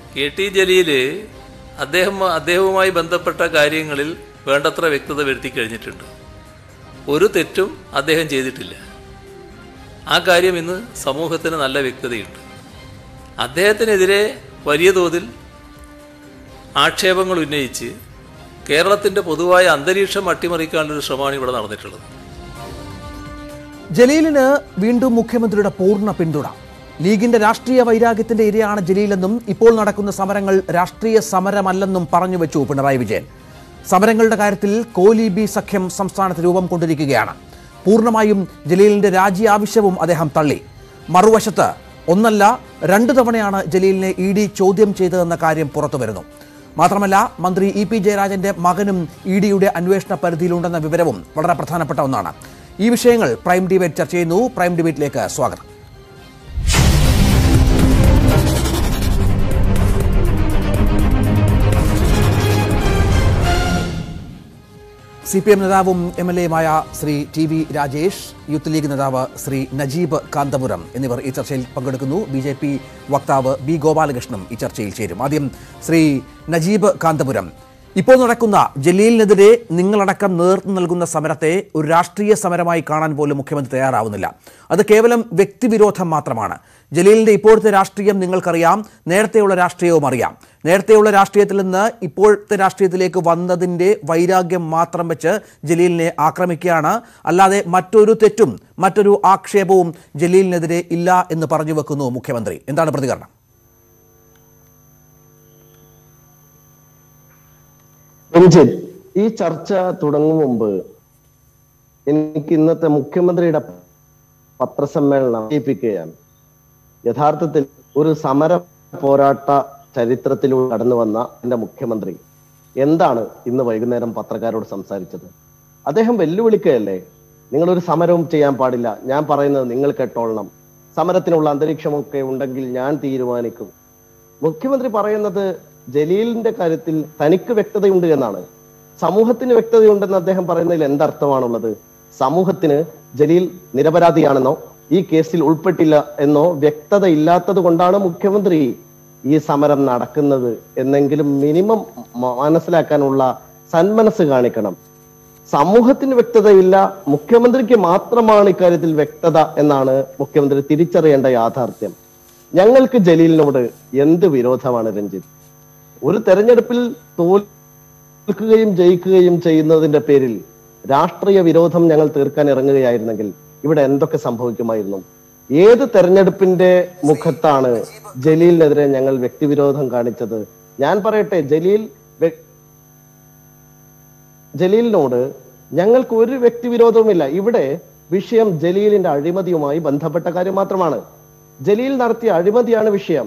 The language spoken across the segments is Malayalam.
കെ ടി ജലീൽ അദ്ദേഹം അദ്ദേഹവുമായി ബന്ധപ്പെട്ട കാര്യങ്ങളിൽ വേണ്ടത്ര വ്യക്തത വരുത്തി കഴിഞ്ഞിട്ടുണ്ട് ഒരു തെറ്റും അദ്ദേഹം ചെയ്തിട്ടില്ല ആ കാര്യം ഇന്ന് സമൂഹത്തിന് നല്ല വ്യക്തതയുണ്ട് അദ്ദേഹത്തിനെതിരെ വലിയ തോതിൽ ആക്ഷേപങ്ങൾ ഉന്നയിച്ച് കേരളത്തിൻ്റെ പൊതുവായ അന്തരീക്ഷം അട്ടിമറിക്കാനുള്ളൊരു ശ്രമമാണ് ഇവിടെ നടന്നിട്ടുള്ളത് ജലീലിന് വീണ്ടും മുഖ്യമന്ത്രിയുടെ പൂർണ്ണ പിന്തുണ ലീഗിന്റെ രാഷ്ട്രീയ വൈരാഗ്യത്തിന്റെ ഇരയാണ് ജലീലെന്നും ഇപ്പോൾ നടക്കുന്ന സമരങ്ങൾ രാഷ്ട്രീയ സമരമല്ലെന്നും പറഞ്ഞു വെച്ചു പിണറായി വിജയൻ സമരങ്ങളുടെ കാര്യത്തിൽ കോലി ബി സഖ്യം സംസ്ഥാനത്ത് രൂപം കൊണ്ടിരിക്കുകയാണ് പൂർണ്ണമായും ജലീലിന്റെ രാജി ആവശ്യവും അദ്ദേഹം തള്ളി മറുവശത്ത് ഒന്നല്ല രണ്ടു തവണയാണ് ജലീലിനെ ഇ ഡി ചോദ്യം ചെയ്തതെന്ന കാര്യം പുറത്തു വരുന്നു മാത്രമല്ല മന്ത്രി ഇ പി ജയരാജന്റെ മകനും ഇ ഡിയുടെ അന്വേഷണ പരിധിയിലുണ്ടെന്ന വിവരവും വളരെ പ്രധാനപ്പെട്ട ഒന്നാണ് ഈ വിഷയങ്ങൾ പ്രൈം ഡിബേറ്റ് ചർച്ച ചെയ്യുന്നു പ്രൈം ഡിബേറ്റിലേക്ക് സ്വാഗതം സി പി എം നേതാവും എം എൽ എയുമായ Shri T V Rajesh youth league നേതാവ് ശ്രീ നജീബ് കാന്തപുരം എന്നിവർ ഈ ചർച്ചയിൽ പങ്കെടുക്കുന്നു ബി ജെ പി വക്താവ് ബി ഗോപാലകൃഷ്ണനും ഈ ചർച്ചയിൽ ചേരും ആദ്യം ശ്രീ നജീബ് കാന്തപുരം ഇപ്പോൾ നടക്കുന്ന ജലീലിനെതിരെ നിങ്ങളടക്കം നേതൃത്വം നൽകുന്ന സമരത്തെ ഒരു രാഷ്ട്രീയ സമരമായി കാണാൻ പോലും മുഖ്യമന്ത്രി തയ്യാറാവുന്നില്ല അത് കേവലം വ്യക്തിവിരോധം മാത്രമാണ് ജലീലിന്റെ ഇപ്പോഴത്തെ രാഷ്ട്രീയം നിങ്ങൾക്കറിയാം നേരത്തെയുള്ള രാഷ്ട്രീയവും അറിയാം നേരത്തെയുള്ള രാഷ്ട്രീയത്തിൽ നിന്ന് ഇപ്പോഴത്തെ രാഷ്ട്രീയത്തിലേക്ക് വന്നതിന്റെ വൈരാഗ്യം മാത്രം വെച്ച് ജലീലിനെ ആക്രമിക്കുകയാണ് അല്ലാതെ മറ്റൊരു തെറ്റും മറ്റൊരു ആക്ഷേപവും ജലീലിനെതിരെ ഇല്ല എന്ന് പറഞ്ഞു വെക്കുന്നു മുഖ്യമന്ത്രി എന്താണ് പ്രതികരണം രഞ്ജിത്ത് ഈ ചർച്ച തുടങ്ങും മുമ്പ് എനിക്ക് ഇന്നത്തെ മുഖ്യമന്ത്രിയുടെ പത്രസമ്മേളനം അറിയിപ്പിക്കുകയാണ് യഥാർത്ഥത്തിൽ ഒരു സമര പോരാട്ട ചരിത്രത്തിലൂടെ കടന്നു വന്ന എന്റെ മുഖ്യമന്ത്രി എന്താണ് ഇന്ന് വൈകുന്നേരം പത്രക്കാരോട് സംസാരിച്ചത് അദ്ദേഹം വെല്ലുവിളിക്കുകയല്ലേ നിങ്ങളൊരു സമരവും ചെയ്യാൻ പാടില്ല ഞാൻ പറയുന്നത് നിങ്ങൾ കേട്ടോളണം സമരത്തിനുള്ള അന്തരീക്ഷമൊക്കെ ഉണ്ടെങ്കിൽ ഞാൻ തീരുമാനിക്കും മുഖ്യമന്ത്രി പറയുന്നത് ജലീലിന്റെ കാര്യത്തിൽ തനിക്ക് വ്യക്തതയുണ്ട് എന്നാണ് സമൂഹത്തിന് വ്യക്തതയുണ്ടെന്ന് അദ്ദേഹം പറയുന്നതിൽ എന്തർത്ഥമാണുള്ളത് സമൂഹത്തിന് ജലീൽ നിരപരാധിയാണെന്നോ ഈ കേസിൽ ഉൾപ്പെട്ടില്ല എന്നോ വ്യക്തത ഇല്ലാത്തത് കൊണ്ടാണ് മുഖ്യമന്ത്രി ഈ സമരം നടക്കുന്നത് എന്നെങ്കിലും മിനിമം മ- മനസ്സിലാക്കാനുള്ള സന്മനസ് കാണിക്കണം സമൂഹത്തിന് വ്യക്തതയില്ല മുഖ്യമന്ത്രിക്ക് മാത്രമാണ് ഇക്കാര്യത്തിൽ വ്യക്തത എന്നാണ് മുഖ്യമന്ത്രി തിരിച്ചറിയേണ്ട യാഥാർത്ഥ്യം ഞങ്ങൾക്ക് ജലീലിനോട് എന്ത് വിരോധമാണ് രഞ്ജിത്ത് ഒരു തെരഞ്ഞെടുപ്പിൽ തോൽക്കുകയും ജയിക്കുകയും ചെയ്യുന്നതിന്റെ പേരിൽ രാഷ്ട്രീയ വിരോധം ഞങ്ങൾ തീർക്കാൻ ഇറങ്ങുകയായിരുന്നെങ്കിൽ ഇവിടെ എന്തൊക്കെ സംഭവിക്കുമായിരുന്നു ഏത് തെരഞ്ഞെടുപ്പിന്റെ മുഖത്താണ് ജലീലിനെതിരെ ഞങ്ങൾ വ്യക്തിവിരോധം കാണിച്ചത് ഞാൻ പറയട്ടെ ജലീൽ വ്യ- ജലീലിനോട് ഞങ്ങൾക്ക് ഒരു വ്യക്തിവിരോധവുമില്ല ഇവിടെ വിഷയം ജലീലിന്റെ അഴിമതിയുമായി ബന്ധപ്പെട്ട കാര്യം മാത്രമാണ് ജലീൽ നടത്തിയ അഴിമതിയാണ് വിഷയം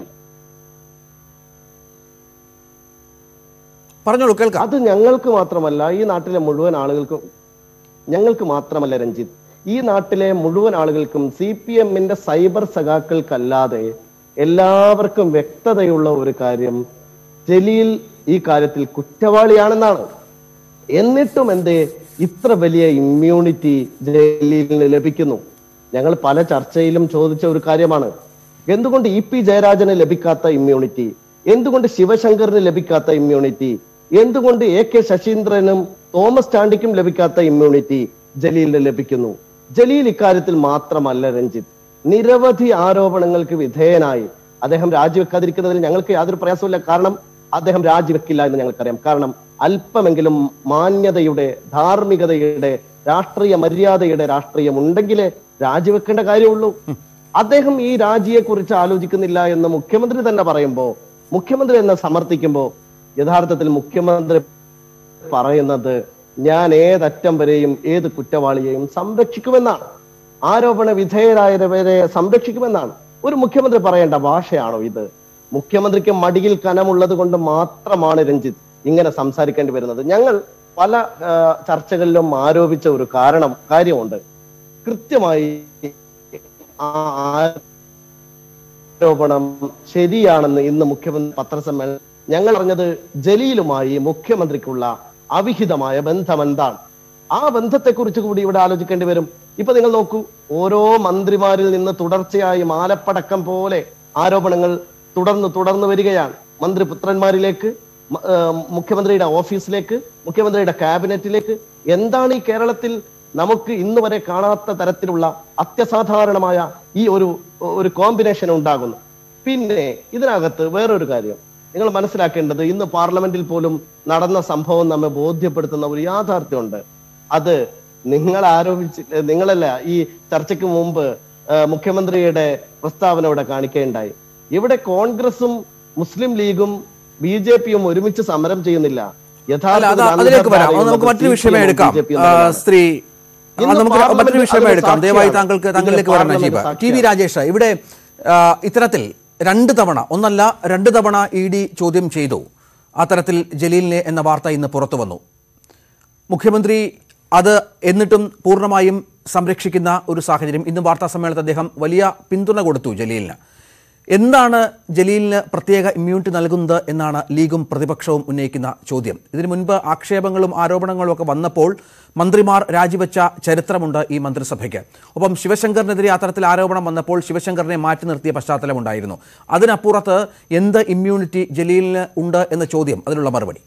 പറഞ്ഞോളൂ കേൾക്കാം അത് ഞങ്ങൾക്ക് മാത്രമല്ല ഈ നാട്ടിലെ മുഴുവൻ ആളുകൾക്കും ഞങ്ങൾക്ക് മാത്രമല്ല രഞ്ജിത്ത് ഈ നാട്ടിലെ മുഴുവൻ ആളുകൾക്കും സി പി എമ്മിന്റെ സൈബർ സഖാക്കൾക്കല്ലാതെ എല്ലാവർക്കും വ്യക്തതയുള്ള ഒരു കാര്യം ജലീൽ ഈ കാര്യത്തിൽ കുറ്റവാളിയാണെന്നാണ് എന്നിട്ടും എന്തേ ഇത്ര വലിയ ഇമ്മ്യൂണിറ്റി ജലീലിന് ലഭിക്കുന്നു ഞങ്ങൾ പല ചർച്ചയിലും ചോദിച്ച ഒരു കാര്യമാണ് എന്തുകൊണ്ട് ഇ പി ജയരാജന് ലഭിക്കാത്ത ഇമ്മ്യൂണിറ്റി എന്തുകൊണ്ട് ശിവശങ്കറിന് ലഭിക്കാത്ത ഇമ്മ്യൂണിറ്റി എന്തുകൊണ്ട് എ കെ ശശീന്ദ്രനും തോമസ് ചാണ്ടിക്കും ലഭിക്കാത്ത ഇമ്മ്യൂണിറ്റി ജലീലിന് ലഭിക്കുന്നു ജലീൽ ഇക്കാര്യത്തിൽ മാത്രമല്ല രഞ്ജിത്ത് നിരവധി ആരോപണങ്ങൾക്ക് വിധേയനായി അദ്ദേഹം രാജിവെക്കാതിരിക്കുന്നതിൽ ഞങ്ങൾക്ക് യാതൊരു പ്രയാസമില്ല കാരണം അദ്ദേഹം രാജിവെക്കില്ല എന്ന് ഞങ്ങൾക്കറിയാം കാരണം അല്പമെങ്കിലും മാന്യതയുടെ ധാർമ്മികതയുടെ രാഷ്ട്രീയ മര്യാദയുടെ രാഷ്ട്രീയം ഉണ്ടെങ്കിലേ രാജിവെക്കേണ്ട കാര്യമുള്ളൂ അദ്ദേഹം ഈ രാജിയെ കുറിച്ച് ആലോചിക്കുന്നില്ല എന്ന് മുഖ്യമന്ത്രി തന്നെ പറയുമ്പോ മുഖ്യമന്ത്രി എന്നെ സമർത്ഥിക്കുമ്പോ യഥാർത്ഥത്തിൽ മുഖ്യമന്ത്രി പറയുന്നത് ഞാൻ ഏതറ്റം വരെയും ഏത് കുറ്റവാളിയെയും സംരക്ഷിക്കുമെന്നാണ് ആരോപണ വിധേയരായവരെ സംരക്ഷിക്കുമെന്നാണ് ഒരു മുഖ്യമന്ത്രി പറയേണ്ട ഭാഷയാണോ ഇത് മുഖ്യമന്ത്രിക്ക് മടിയിൽ കനമുള്ളത് കൊണ്ട് മാത്രമാണ് രഞ്ജിത്ത് ഇങ്ങനെ സംസാരിക്കേണ്ടി വരുന്നത് ഞങ്ങൾ പല ആ, ചർച്ചകളിലും ആരോപിച്ച ഒരു കാരണം കാര്യമുണ്ട് കൃത്യമായി ആ ആരോപണം ശരിയാണെന്ന് ഇന്ന് മുഖ്യമന്ത്രി പത്രസമ്മേളനം ഞങ്ങൾ അറിഞ്ഞത് ജലീലുമായി മുഖ്യമന്ത്രിക്കുള്ള അവിഹിതമായ ബന്ധം എന്താണ് ആ ബന്ധത്തെക്കുറിച്ച് കൂടി ഇവിടെ ആലോചിക്കേണ്ടി വരും ഇപ്പൊ നിങ്ങൾ നോക്കൂ ഓരോ മന്ത്രിമാരിൽ നിന്ന് തുടർച്ചയായി മാലപ്പടക്കം പോലെ ആരോപണങ്ങൾ തുടർന്ന് തുടർന്ന് വരികയാണ് മന്ത്രിപുത്രന്മാരിലേക്ക് മ- ആ, മുഖ്യമന്ത്രിയുടെ ഓഫീസിലേക്ക് മുഖ്യമന്ത്രിയുടെ ക്യാബിനറ്റിലേക്ക് എന്താണ് ഈ കേരളത്തിൽ നമുക്ക് ഇന്ന് വരെ കാണാത്ത തരത്തിലുള്ള അത്യസാധാരണമായ ഈ ഒരു ഒരു കോമ്പിനേഷൻ ഉണ്ടാകുന്നു പിന്നെ ഇതിനകത്ത് വേറൊരു കാര്യം നിങ്ങൾ മനസ്സിലാക്കേണ്ടത് ഇന്ന് പാർലമെന്റിൽ പോലും നടന്ന സംഭവം നമ്മെ ബോധ്യപ്പെടുത്തുന്ന ഒരു യാഥാർത്ഥ്യമുണ്ട് അത് നിങ്ങൾ ആരോപിച്ച് നിങ്ങളല്ല ഈ ചർച്ചയ്ക്ക് മുമ്പ് ആ, മുഖ്യമന്ത്രിയുടെ പ്രസ്താവന ഇവിടെ കാണിക്കുകയുണ്ടായി ഇവിടെ കോൺഗ്രസും മുസ്ലിം ലീഗും ബി ജെ പിയും ഒരുമിച്ച് സമരം ചെയ്യുന്നില്ല അല്ല അത് അതിലേക്ക് വരാം അത് നമുക്ക് മറ്റൊരു വിഷയമേ എടുക്കാം ആ, സ്ത്രീ അത് ഇന്ന് നമുക്ക് മറ്റൊരു പാർലമെന്റ് വിഷയമേ അതിന് എടുക്കാം ദയവായി സാക്ഷിയാണ്. താങ്കൾക്ക് ഇതിന് താങ്കളിലേക്ക് വരാം പാർലമെന്റ് നജീബ് ടി വി സാക്ഷിയാണ്. രാജേഷ് ഇവിടെ ആ, ഇത്തരത്തിൽ രണ്ട് തവണ ഒന്നല്ല രണ്ട് തവണ ഇ ഡി ചോദ്യം ചെയ്തു അത്തരത്തിൽ ജലീലിനെ എന്ന വാർത്ത ഇന്ന് പുറത്തു വന്നു മുഖ്യമന്ത്രി അത് എന്നിട്ടും പൂർണ്ണമായും സംരക്ഷിക്കുന്ന ഒരു സാഹചര്യം ഇന്ന് വാർത്താ സമ്മേളനത്തിൽ അദ്ദേഹം വലിയ പിന്തുണ കൊടുത്തു ജലീലിന് എന്താണ് ജലീലിന് പ്രത്യേക ഇമ്മ്യൂണിറ്റി നൽകുന്നത് എന്നാണ് ലീഗും പ്രതിപക്ഷവും ഉന്നയിക്കുന്ന ചോദ്യം ഇതിനു മുൻപ് ആക്ഷേപങ്ങളും ആരോപണങ്ങളും ഒക്കെ വന്നപ്പോൾ മന്ത്രിമാർ രാജിവെച്ച ചരിത്രമുണ്ട് ഈ മന്ത്രിസഭയ്ക്ക് ഒപ്പം ശിവശങ്കറിനെതിരെ അത്തരത്തിൽ ആരോപണം വന്നപ്പോൾ ശിവശങ്കറിനെ മാറ്റി നിർത്തിയ പശ്ചാത്തലമുണ്ടായിരുന്നു അതിനപ്പുറത്ത് എന്ത് ഇമ്മ്യൂണിറ്റി ജലീലിന് ഉണ്ട് എന്ന ചോദ്യം അതിനുള്ള മറുപടി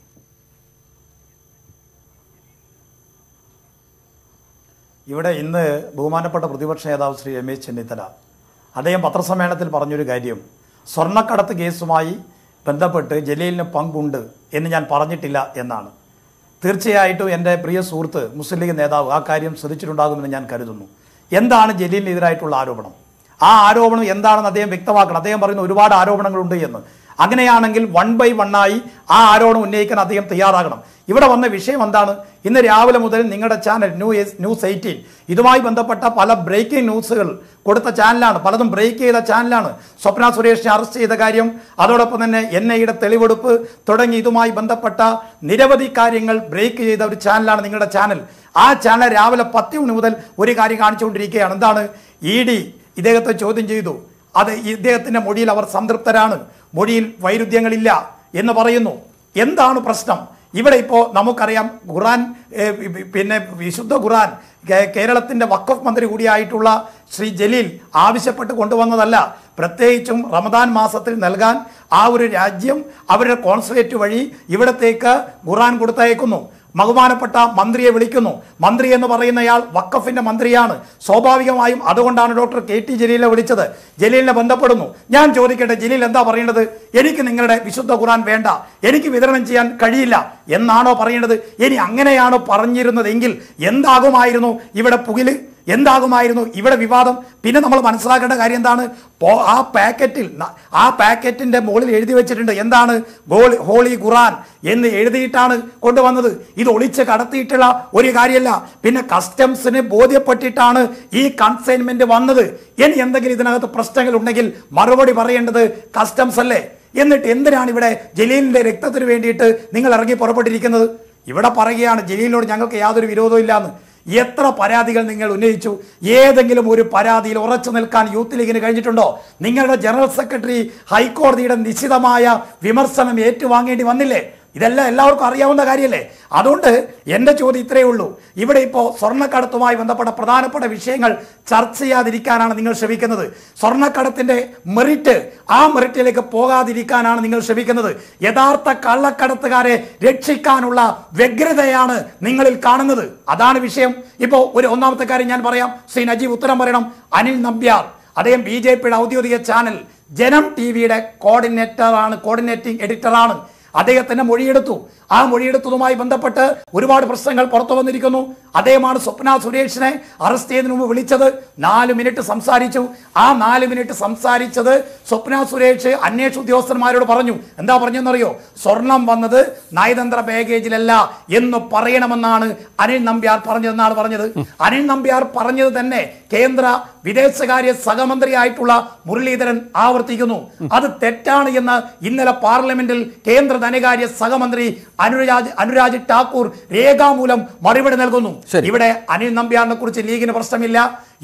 ഇവിടെ ഇന്ന് ബഹുമാനപ്പെട്ട പ്രതിപക്ഷ നേതാവ് ശ്രീ രമേശ് ചെന്നിത്തല അദ്ദേഹം പത്രസമ്മേളനത്തിൽ പറഞ്ഞൊരു കാര്യം സ്വർണ്ണക്കടത്ത് കേസുമായി ബന്ധപ്പെട്ട് ജലീലിന് പങ്കുണ്ട് എന്ന് ഞാൻ പറഞ്ഞിട്ടില്ല എന്നാണ് തീർച്ചയായിട്ടും എൻ്റെ പ്രിയ സുഹൃത്ത് മുസ്ലിം ലീഗ് നേതാവ് ആ കാര്യം ശ്രദ്ധിച്ചിട്ടുണ്ടാകുമെന്ന് ഞാൻ കരുതുന്നു എന്താണ് ജലീലിനെതിരായിട്ടുള്ള ആരോപണം ആ ആരോപണം എന്താണെന്ന് അദ്ദേഹം വ്യക്തമാക്കണം അദ്ദേഹം പറയുന്ന ഒരുപാട് ആരോപണങ്ങളുണ്ട് എന്ന് അങ്ങനെയാണെങ്കിൽ വൺ ബൈ വണ്ണായി ആ ആരോപണം ഉന്നയിക്കാൻ അദ്ദേഹം തയ്യാറാകണം ഇവിടെ വന്ന വിഷയം എന്താണ് ഇന്ന് രാവിലെ മുതൽ നിങ്ങളുടെ ചാനൽ ന്യൂ ന്യൂസ് എയ്റ്റീൻ ഇതുമായി ബന്ധപ്പെട്ട പല ബ്രേക്കിംഗ് ന്യൂസുകൾ കൊടുത്ത ചാനലാണ് പലതും ബ്രേക്ക് ചെയ്ത ചാനലാണ് സ്വപ്ന സുരേഷിനെ അറസ്റ്റ് ചെയ്ത കാര്യം അതോടൊപ്പം തന്നെ എൻ ഐയുടെ തെളിവെടുപ്പ് തുടങ്ങി ഇതുമായി ബന്ധപ്പെട്ട നിരവധി കാര്യങ്ങൾ ബ്രേക്ക് ചെയ്ത ഒരു ചാനലാണ് നിങ്ങളുടെ ചാനൽ ആ ചാനൽ രാവിലെ പത്ത് മണി മുതൽ ഒരു കാര്യം കാണിച്ചുകൊണ്ടിരിക്കുകയാണ് എന്താണ് ഇ ഡി ഇദ്ദേഹത്തെ ചോദ്യം ചെയ്തു അത് ഇദ്ദേഹത്തിന്റെ മൊഴിയിൽ അവർ സംതൃപ്തരാണ് മൊഴിയിൽ വൈരുദ്ധ്യങ്ങളില്ല എന്ന് പറയുന്നു എന്താണ് പ്രശ്നം ഇവിടെ ഇപ്പോൾ നമുക്കറിയാം ഖുറാൻ ഏ, പി- പിന്നെ വിശുദ്ധ ഖുറാൻ കേ- കേരളത്തിന്റെ വഖഫ് മന്ത്രി കൂടിയായിട്ടുള്ള ശ്രീ ജലീൽ ആവശ്യപ്പെട്ട് കൊണ്ടുവന്നതല്ല പ്രത്യേകിച്ചും റമദാൻ മാസത്തിൽ നൽകാൻ ആ ഒരു രാജ്യം അവരുടെ കോൺസുലേറ്റ് വഴി ഇവിടത്തേക്ക് ഖുറാൻ കൊടുത്തയക്കുന്നു ബഹുമാനപ്പെട്ട മന്ത്രിയെ വിളിക്കുന്നു മന്ത്രി എന്ന് പറയുന്നയാൾ വക്കഫിന്റെ മന്ത്രിയാണ് സ്വാഭാവികമായും അതുകൊണ്ടാണ് ഡോക്ടർ കെ ടി ജലീലിനെ വിളിച്ചത് ജലീലിനെ ബന്ധപ്പെടുന്നു ഞാൻ ചോദിക്കട്ടെ ജലീൽ എന്താ പറയേണ്ടത് എനിക്ക് നിങ്ങളുടെ വിശുദ്ധ ഖുറാൻ വേണ്ട എനിക്ക് വിതരണം ചെയ്യാൻ കഴിയില്ല എന്നാണോ പറയേണ്ടത് ഇനി അങ്ങനെയാണോ പറഞ്ഞിരുന്നതെങ്കിൽ എന്താകുമായിരുന്നു ഇവിടെ പുകില് എന്താകുമായിരുന്നു ഇവിടെ വിവാദം പിന്നെ നമ്മൾ മനസ്സിലാക്കേണ്ട കാര്യം എന്താണ് പോ- ആ പാക്കറ്റിൽ ന- ആ പാക്കറ്റിന്റെ മുകളിൽ എഴുതി വെച്ചിട്ടുണ്ട് എന്താണ് ഗോൾ- ഹോളി ഖുറാൻ എന്ന് എഴുതിയിട്ടാണ് കൊണ്ടുവന്നത് ഇത് ഒളിച്ച് കടത്തിയിട്ടുള്ള ഒരു കാര്യമല്ല പിന്നെ കസ്റ്റംസിന് ബോധ്യപ്പെട്ടിട്ടാണ് ഈ കൺസൈൻമെന്റ് വന്നത് ഇനി എന്തെങ്കിലും ഇതിനകത്ത് പ്രശ്നങ്ങൾ ഉണ്ടെങ്കിൽ മറുപടി പറയേണ്ടത് കസ്റ്റംസ് അല്ലേ എന്നിട്ട് എന്തിനാണ് ഇവിടെ ജലീലിന്റെ രക്തത്തിന് വേണ്ടിയിട്ട് നിങ്ങൾ ഇറങ്ങി പുറപ്പെട്ടിരിക്കുന്നത് ഇവിടെ പറയുകയാണ് ജലീലിനോട് ഞങ്ങൾക്ക് യാതൊരു വിരോധവും ഇല്ലാന്ന് എത്ര പരാതികൾ നിങ്ങൾ ഉന്നയിച്ചു ഏതെങ്കിലും ഒരു പരാതിയിൽ ഉറച്ചു നിൽക്കാൻ യൂത്ത് ലീഗിന് കഴിഞ്ഞിട്ടുണ്ടോ നിങ്ങളുടെ ജനറൽ സെക്രട്ടറി ഹൈക്കോടതിയുടെ നിശ്ചിതമായ വിമർശനം ഏറ്റുവാങ്ങേണ്ടി വന്നില്ലേ ഇതെല്ലാം എല്ലാവർക്കും അറിയാവുന്ന കാര്യമല്ലേ അതുകൊണ്ട് എൻ്റെ ചോദ്യം ഇത്രയേ ഉള്ളൂ ഇവിടെ ഇപ്പോൾ സ്വർണ്ണക്കടത്തുമായി ബന്ധപ്പെട്ട പ്രധാനപ്പെട്ട വിഷയങ്ങൾ ചർച്ച ചെയ്യാതിരിക്കാനാണ് നിങ്ങൾ ശ്രമിക്കുന്നത് സ്വർണ്ണക്കടത്തിന്റെ മെറിറ്റ് ആ മെറിറ്റിലേക്ക് പോകാതിരിക്കാനാണ് നിങ്ങൾ ശ്രമിക്കുന്നത് യഥാർത്ഥ കള്ളക്കടത്തുകാരെ രക്ഷിക്കാനുള്ള വ്യഗ്രതയാണ് നിങ്ങളിൽ കാണുന്നത് അതാണ് വിഷയം ഇപ്പോൾ ഒരു ഒന്നാമത്തെ കാര്യം ഞാൻ പറയാം ശ്രീ നജീബ് ഉത്തരം പറയണം അനിൽ നമ്പ്യാർ അദ്ദേഹം ബി ജെ പിയുടെ ഔദ്യോഗിക ചാനൽ ജനം ടി വിയുടെ കോർഡിനേറ്ററാണ് കോർഡിനേറ്റിംഗ് എഡിറ്ററാണ് അദ്ദേഹത്തിന്റെ മൊഴിയെടുത്തു ആ മൊഴിയെടുത്തതുമായി ബന്ധപ്പെട്ട് ഒരുപാട് പ്രശ്നങ്ങൾ പുറത്തു വന്നിരിക്കുന്നു അദ്ദേഹമാണ് സ്വപ്ന സുരേഷിനെ അറസ്റ്റ് ചെയ്യുന്നതിന് മുമ്പ് വിളിച്ചത് നാല് മിനിറ്റ് സംസാരിച്ചു ആ നാല് മിനിറ്റ് സംസാരിച്ചത് സ്വപ്ന സുരേഷ് അന്വേഷണ ഉദ്യോഗസ്ഥന്മാരോട് പറഞ്ഞു എന്താ പറഞ്ഞെന്നറിയോ സ്വർണം വന്നത് നയതന്ത്ര ബാഗേജിലല്ല എന്ന് പറയണമെന്നാണ് അനിൽ നമ്പ്യാർ പറഞ്ഞതെന്നാണ് പറഞ്ഞത് അനിൽ നമ്പ്യാർ പറഞ്ഞത് തന്നെ കേന്ദ്ര വിദേശകാര്യ സഹമന്ത്രിയായിട്ടുള്ള മുരളീധരൻ ആവർത്തിക്കുന്നു അത് തെറ്റാണ് എന്ന് ഇന്നലെ പാർലമെന്റിൽ കേന്ദ്ര ധനകാര്യ സഹമന്ത്രി അനുരാജ് അനുരാജ് ഠാക്കൂർ രേഖാമൂലം മറുപടി നൽകുന്നു ശരി. ഇവിടെ അനിൽ നമ്പ്യാറിനെ കുറിച്ച് ലീഗിന് പ്രശ്നമില്ല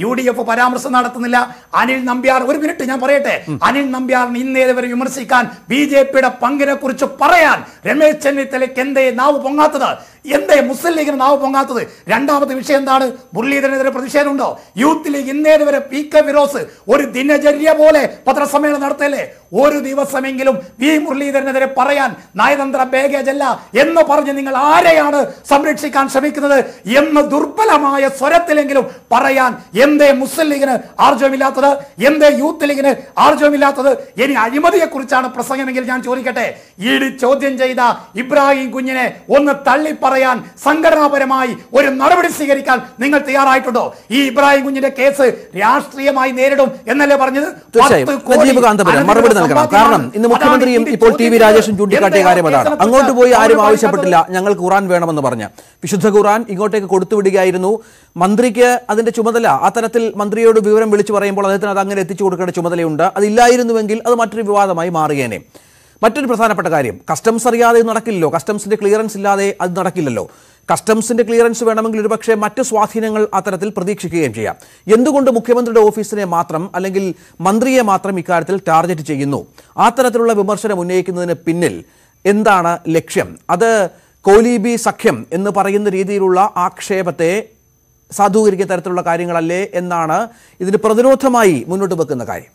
യു ഡി എഫ് പരാമർശം നടത്തുന്നില്ല അനിൽ നമ്പ്യാർ ഒരു മിനിറ്റ് ഞാൻ പറയട്ടെ അനിൽ നമ്പ്യാറിന് ഇന്നേത് വരെ വിമർശിക്കാൻ ബി ജെ പിയുടെ പങ്കിനെ കുറിച്ച് പറയാൻ രമേശ് ചെന്നിത്തലയ്ക്ക് എന്തേ നാവ് പൊങ്ങാത്തത് എന്തേ മുസ്ലിം ലീഗിന് നാവ് പൊങ്ങാത്തത് രണ്ടാമത്തെ വിഷയം എന്താണ് മുരളീധരനെതിരെ പ്രതിഷേധമുണ്ടോ യൂത്ത് ലീഗ് ഇന്നേത് വരെ പി കെ ഫിറോസ് ഒരു ദിനചര്യ പോലെ പത്രസമ്മേളനം നടത്തല്ലേ ഒരു ദിവസമെങ്കിലും വി മുരളീധരനെതിരെ പറയാൻ നയതന്ത്ര ബാഗേജ് അല്ല എന്ന് പറഞ്ഞ് നിങ്ങൾ ആരെയാണ് സംരക്ഷിക്കാൻ ശ്രമിക്കുന്നത് എന്ന് ദുർബലമായ സ്വരത്തിലെങ്കിലും പറയാൻ എന്തേ മുസ്ലിം ലീഗിന് ആർജവമില്ലാത്തത് എന്തേ യൂത്ത് ലീഗിന് ആർജവമില്ലാത്തത് ഇനി അഴിമതിയെ കുറിച്ചാണ് പ്രസംഗമെങ്കിൽ ഞാൻ ചോദിക്കട്ടെ ഈട് ചോദ്യം ചെയ്ത ഇബ്രാഹിം കുഞ്ഞിനെ ഒന്ന് തള്ളി പറയാൻ സംഘടനാപരമായി ഒരു നടപടി സ്വീകരിക്കാൻ നിങ്ങൾ തയ്യാറായിട്ടുണ്ടോ ഈ ഇബ്രാഹിം കുഞ്ഞിന്റെ കേസ് രാഷ്ട്രീയമായി നേരിടും എന്നല്ലേ പറഞ്ഞത് തീർച്ചയായും പത്ത് കോടി നജീബ് കാന്തപുരം അനധികൃത മറുപടി നൽകണം സമ്പാദ്യമാണ്. കാരണം ഇന്ന് അതാണ് മുഖ്യമന്ത്രിയും ഈ ഇപ്പോൾ ടി വി ചോദ്യത്തിന് രാജേഷും ചൂണ്ടിക്കാട്ടിയ എന്തേ കാര്യം അതാണ് അവസരത്തെ അങ്ങോട്ട് പോയി അവർ ആരും പറയാത്തത്? ആവശ്യപ്പെട്ടില്ല ഞങ്ങൾ ഖുറാൻ വേണമെന്ന് പറഞ്ഞ് വിശുദ്ധ ഖുറാൻ ഇങ്ങോട്ടേക്ക് കൊടുത്തുവിടുകയായിരുന്നു മന്ത്രിക്ക് അതിന്റെ ചുമതല ആ തരത്തിൽ മന്ത്രിയോട് വിവരം വിളിച്ചു പറയുമ്പോൾ അദ്ദേഹത്തിന് അത് അങ്ങനെ എത്തിച്ചു കൊടുക്കേണ്ട ചുമതലയുണ്ട് അതില്ലായിരുന്നുവെങ്കിൽ അത് മറ്റൊരു വിവാദമായി മാറുകേനെ മറ്റൊരു പ്രധാനപ്പെട്ട കാര്യം കസ്റ്റംസ് അറിയാതെ ഇത് നടക്കില്ലല്ലോ കസ്റ്റംസിന്റെ ക്ലിയറൻസ് ഇല്ലാതെ അത് നടക്കില്ലല്ലോ കസ്റ്റംസിന്റെ ക്ലിയറൻസ് വേണമെങ്കിൽ ഒരുപക്ഷെ മറ്റ് സ്വാധീനങ്ങൾ അത്തരത്തിൽ പ്രതീക്ഷിക്കുകയും ചെയ്യാം എന്തുകൊണ്ട് മുഖ്യമന്ത്രിയുടെ ഓഫീസിനെ മാത്രം അല്ലെങ്കിൽ മന്ത്രിയെ മാത്രം ഇക്കാര്യത്തിൽ ടാർഗറ്റ് ചെയ്യുന്നു ആ തരത്തിലുള്ള വിമർശനം ഉന്നയിക്കുന്നതിന് പിന്നിൽ എന്താണ് ലക്ഷ്യം അത് കോലീബി സഖ്യം എന്ന് പറയുന്ന രീതിയിലുള്ള ആക്ഷേപത്തെ സാധൂകരിക്കുന്ന തരത്തിലുള്ള കാര്യങ്ങളല്ലേ എന്നാണ് ഇതിന് പ്രതിരോധമായി മുന്നോട്ട് വെക്കുന്ന കാര്യം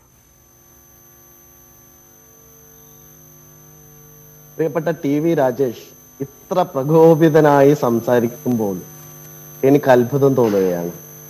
പ്രിയപ്പെട്ട ടി വി രാജേഷ് ഇത്ര പ്രകോപിതനായി സംസാരിക്കുമ്പോൾ എനിക്ക് അത്ഭുതം തോന്നുകയാണ്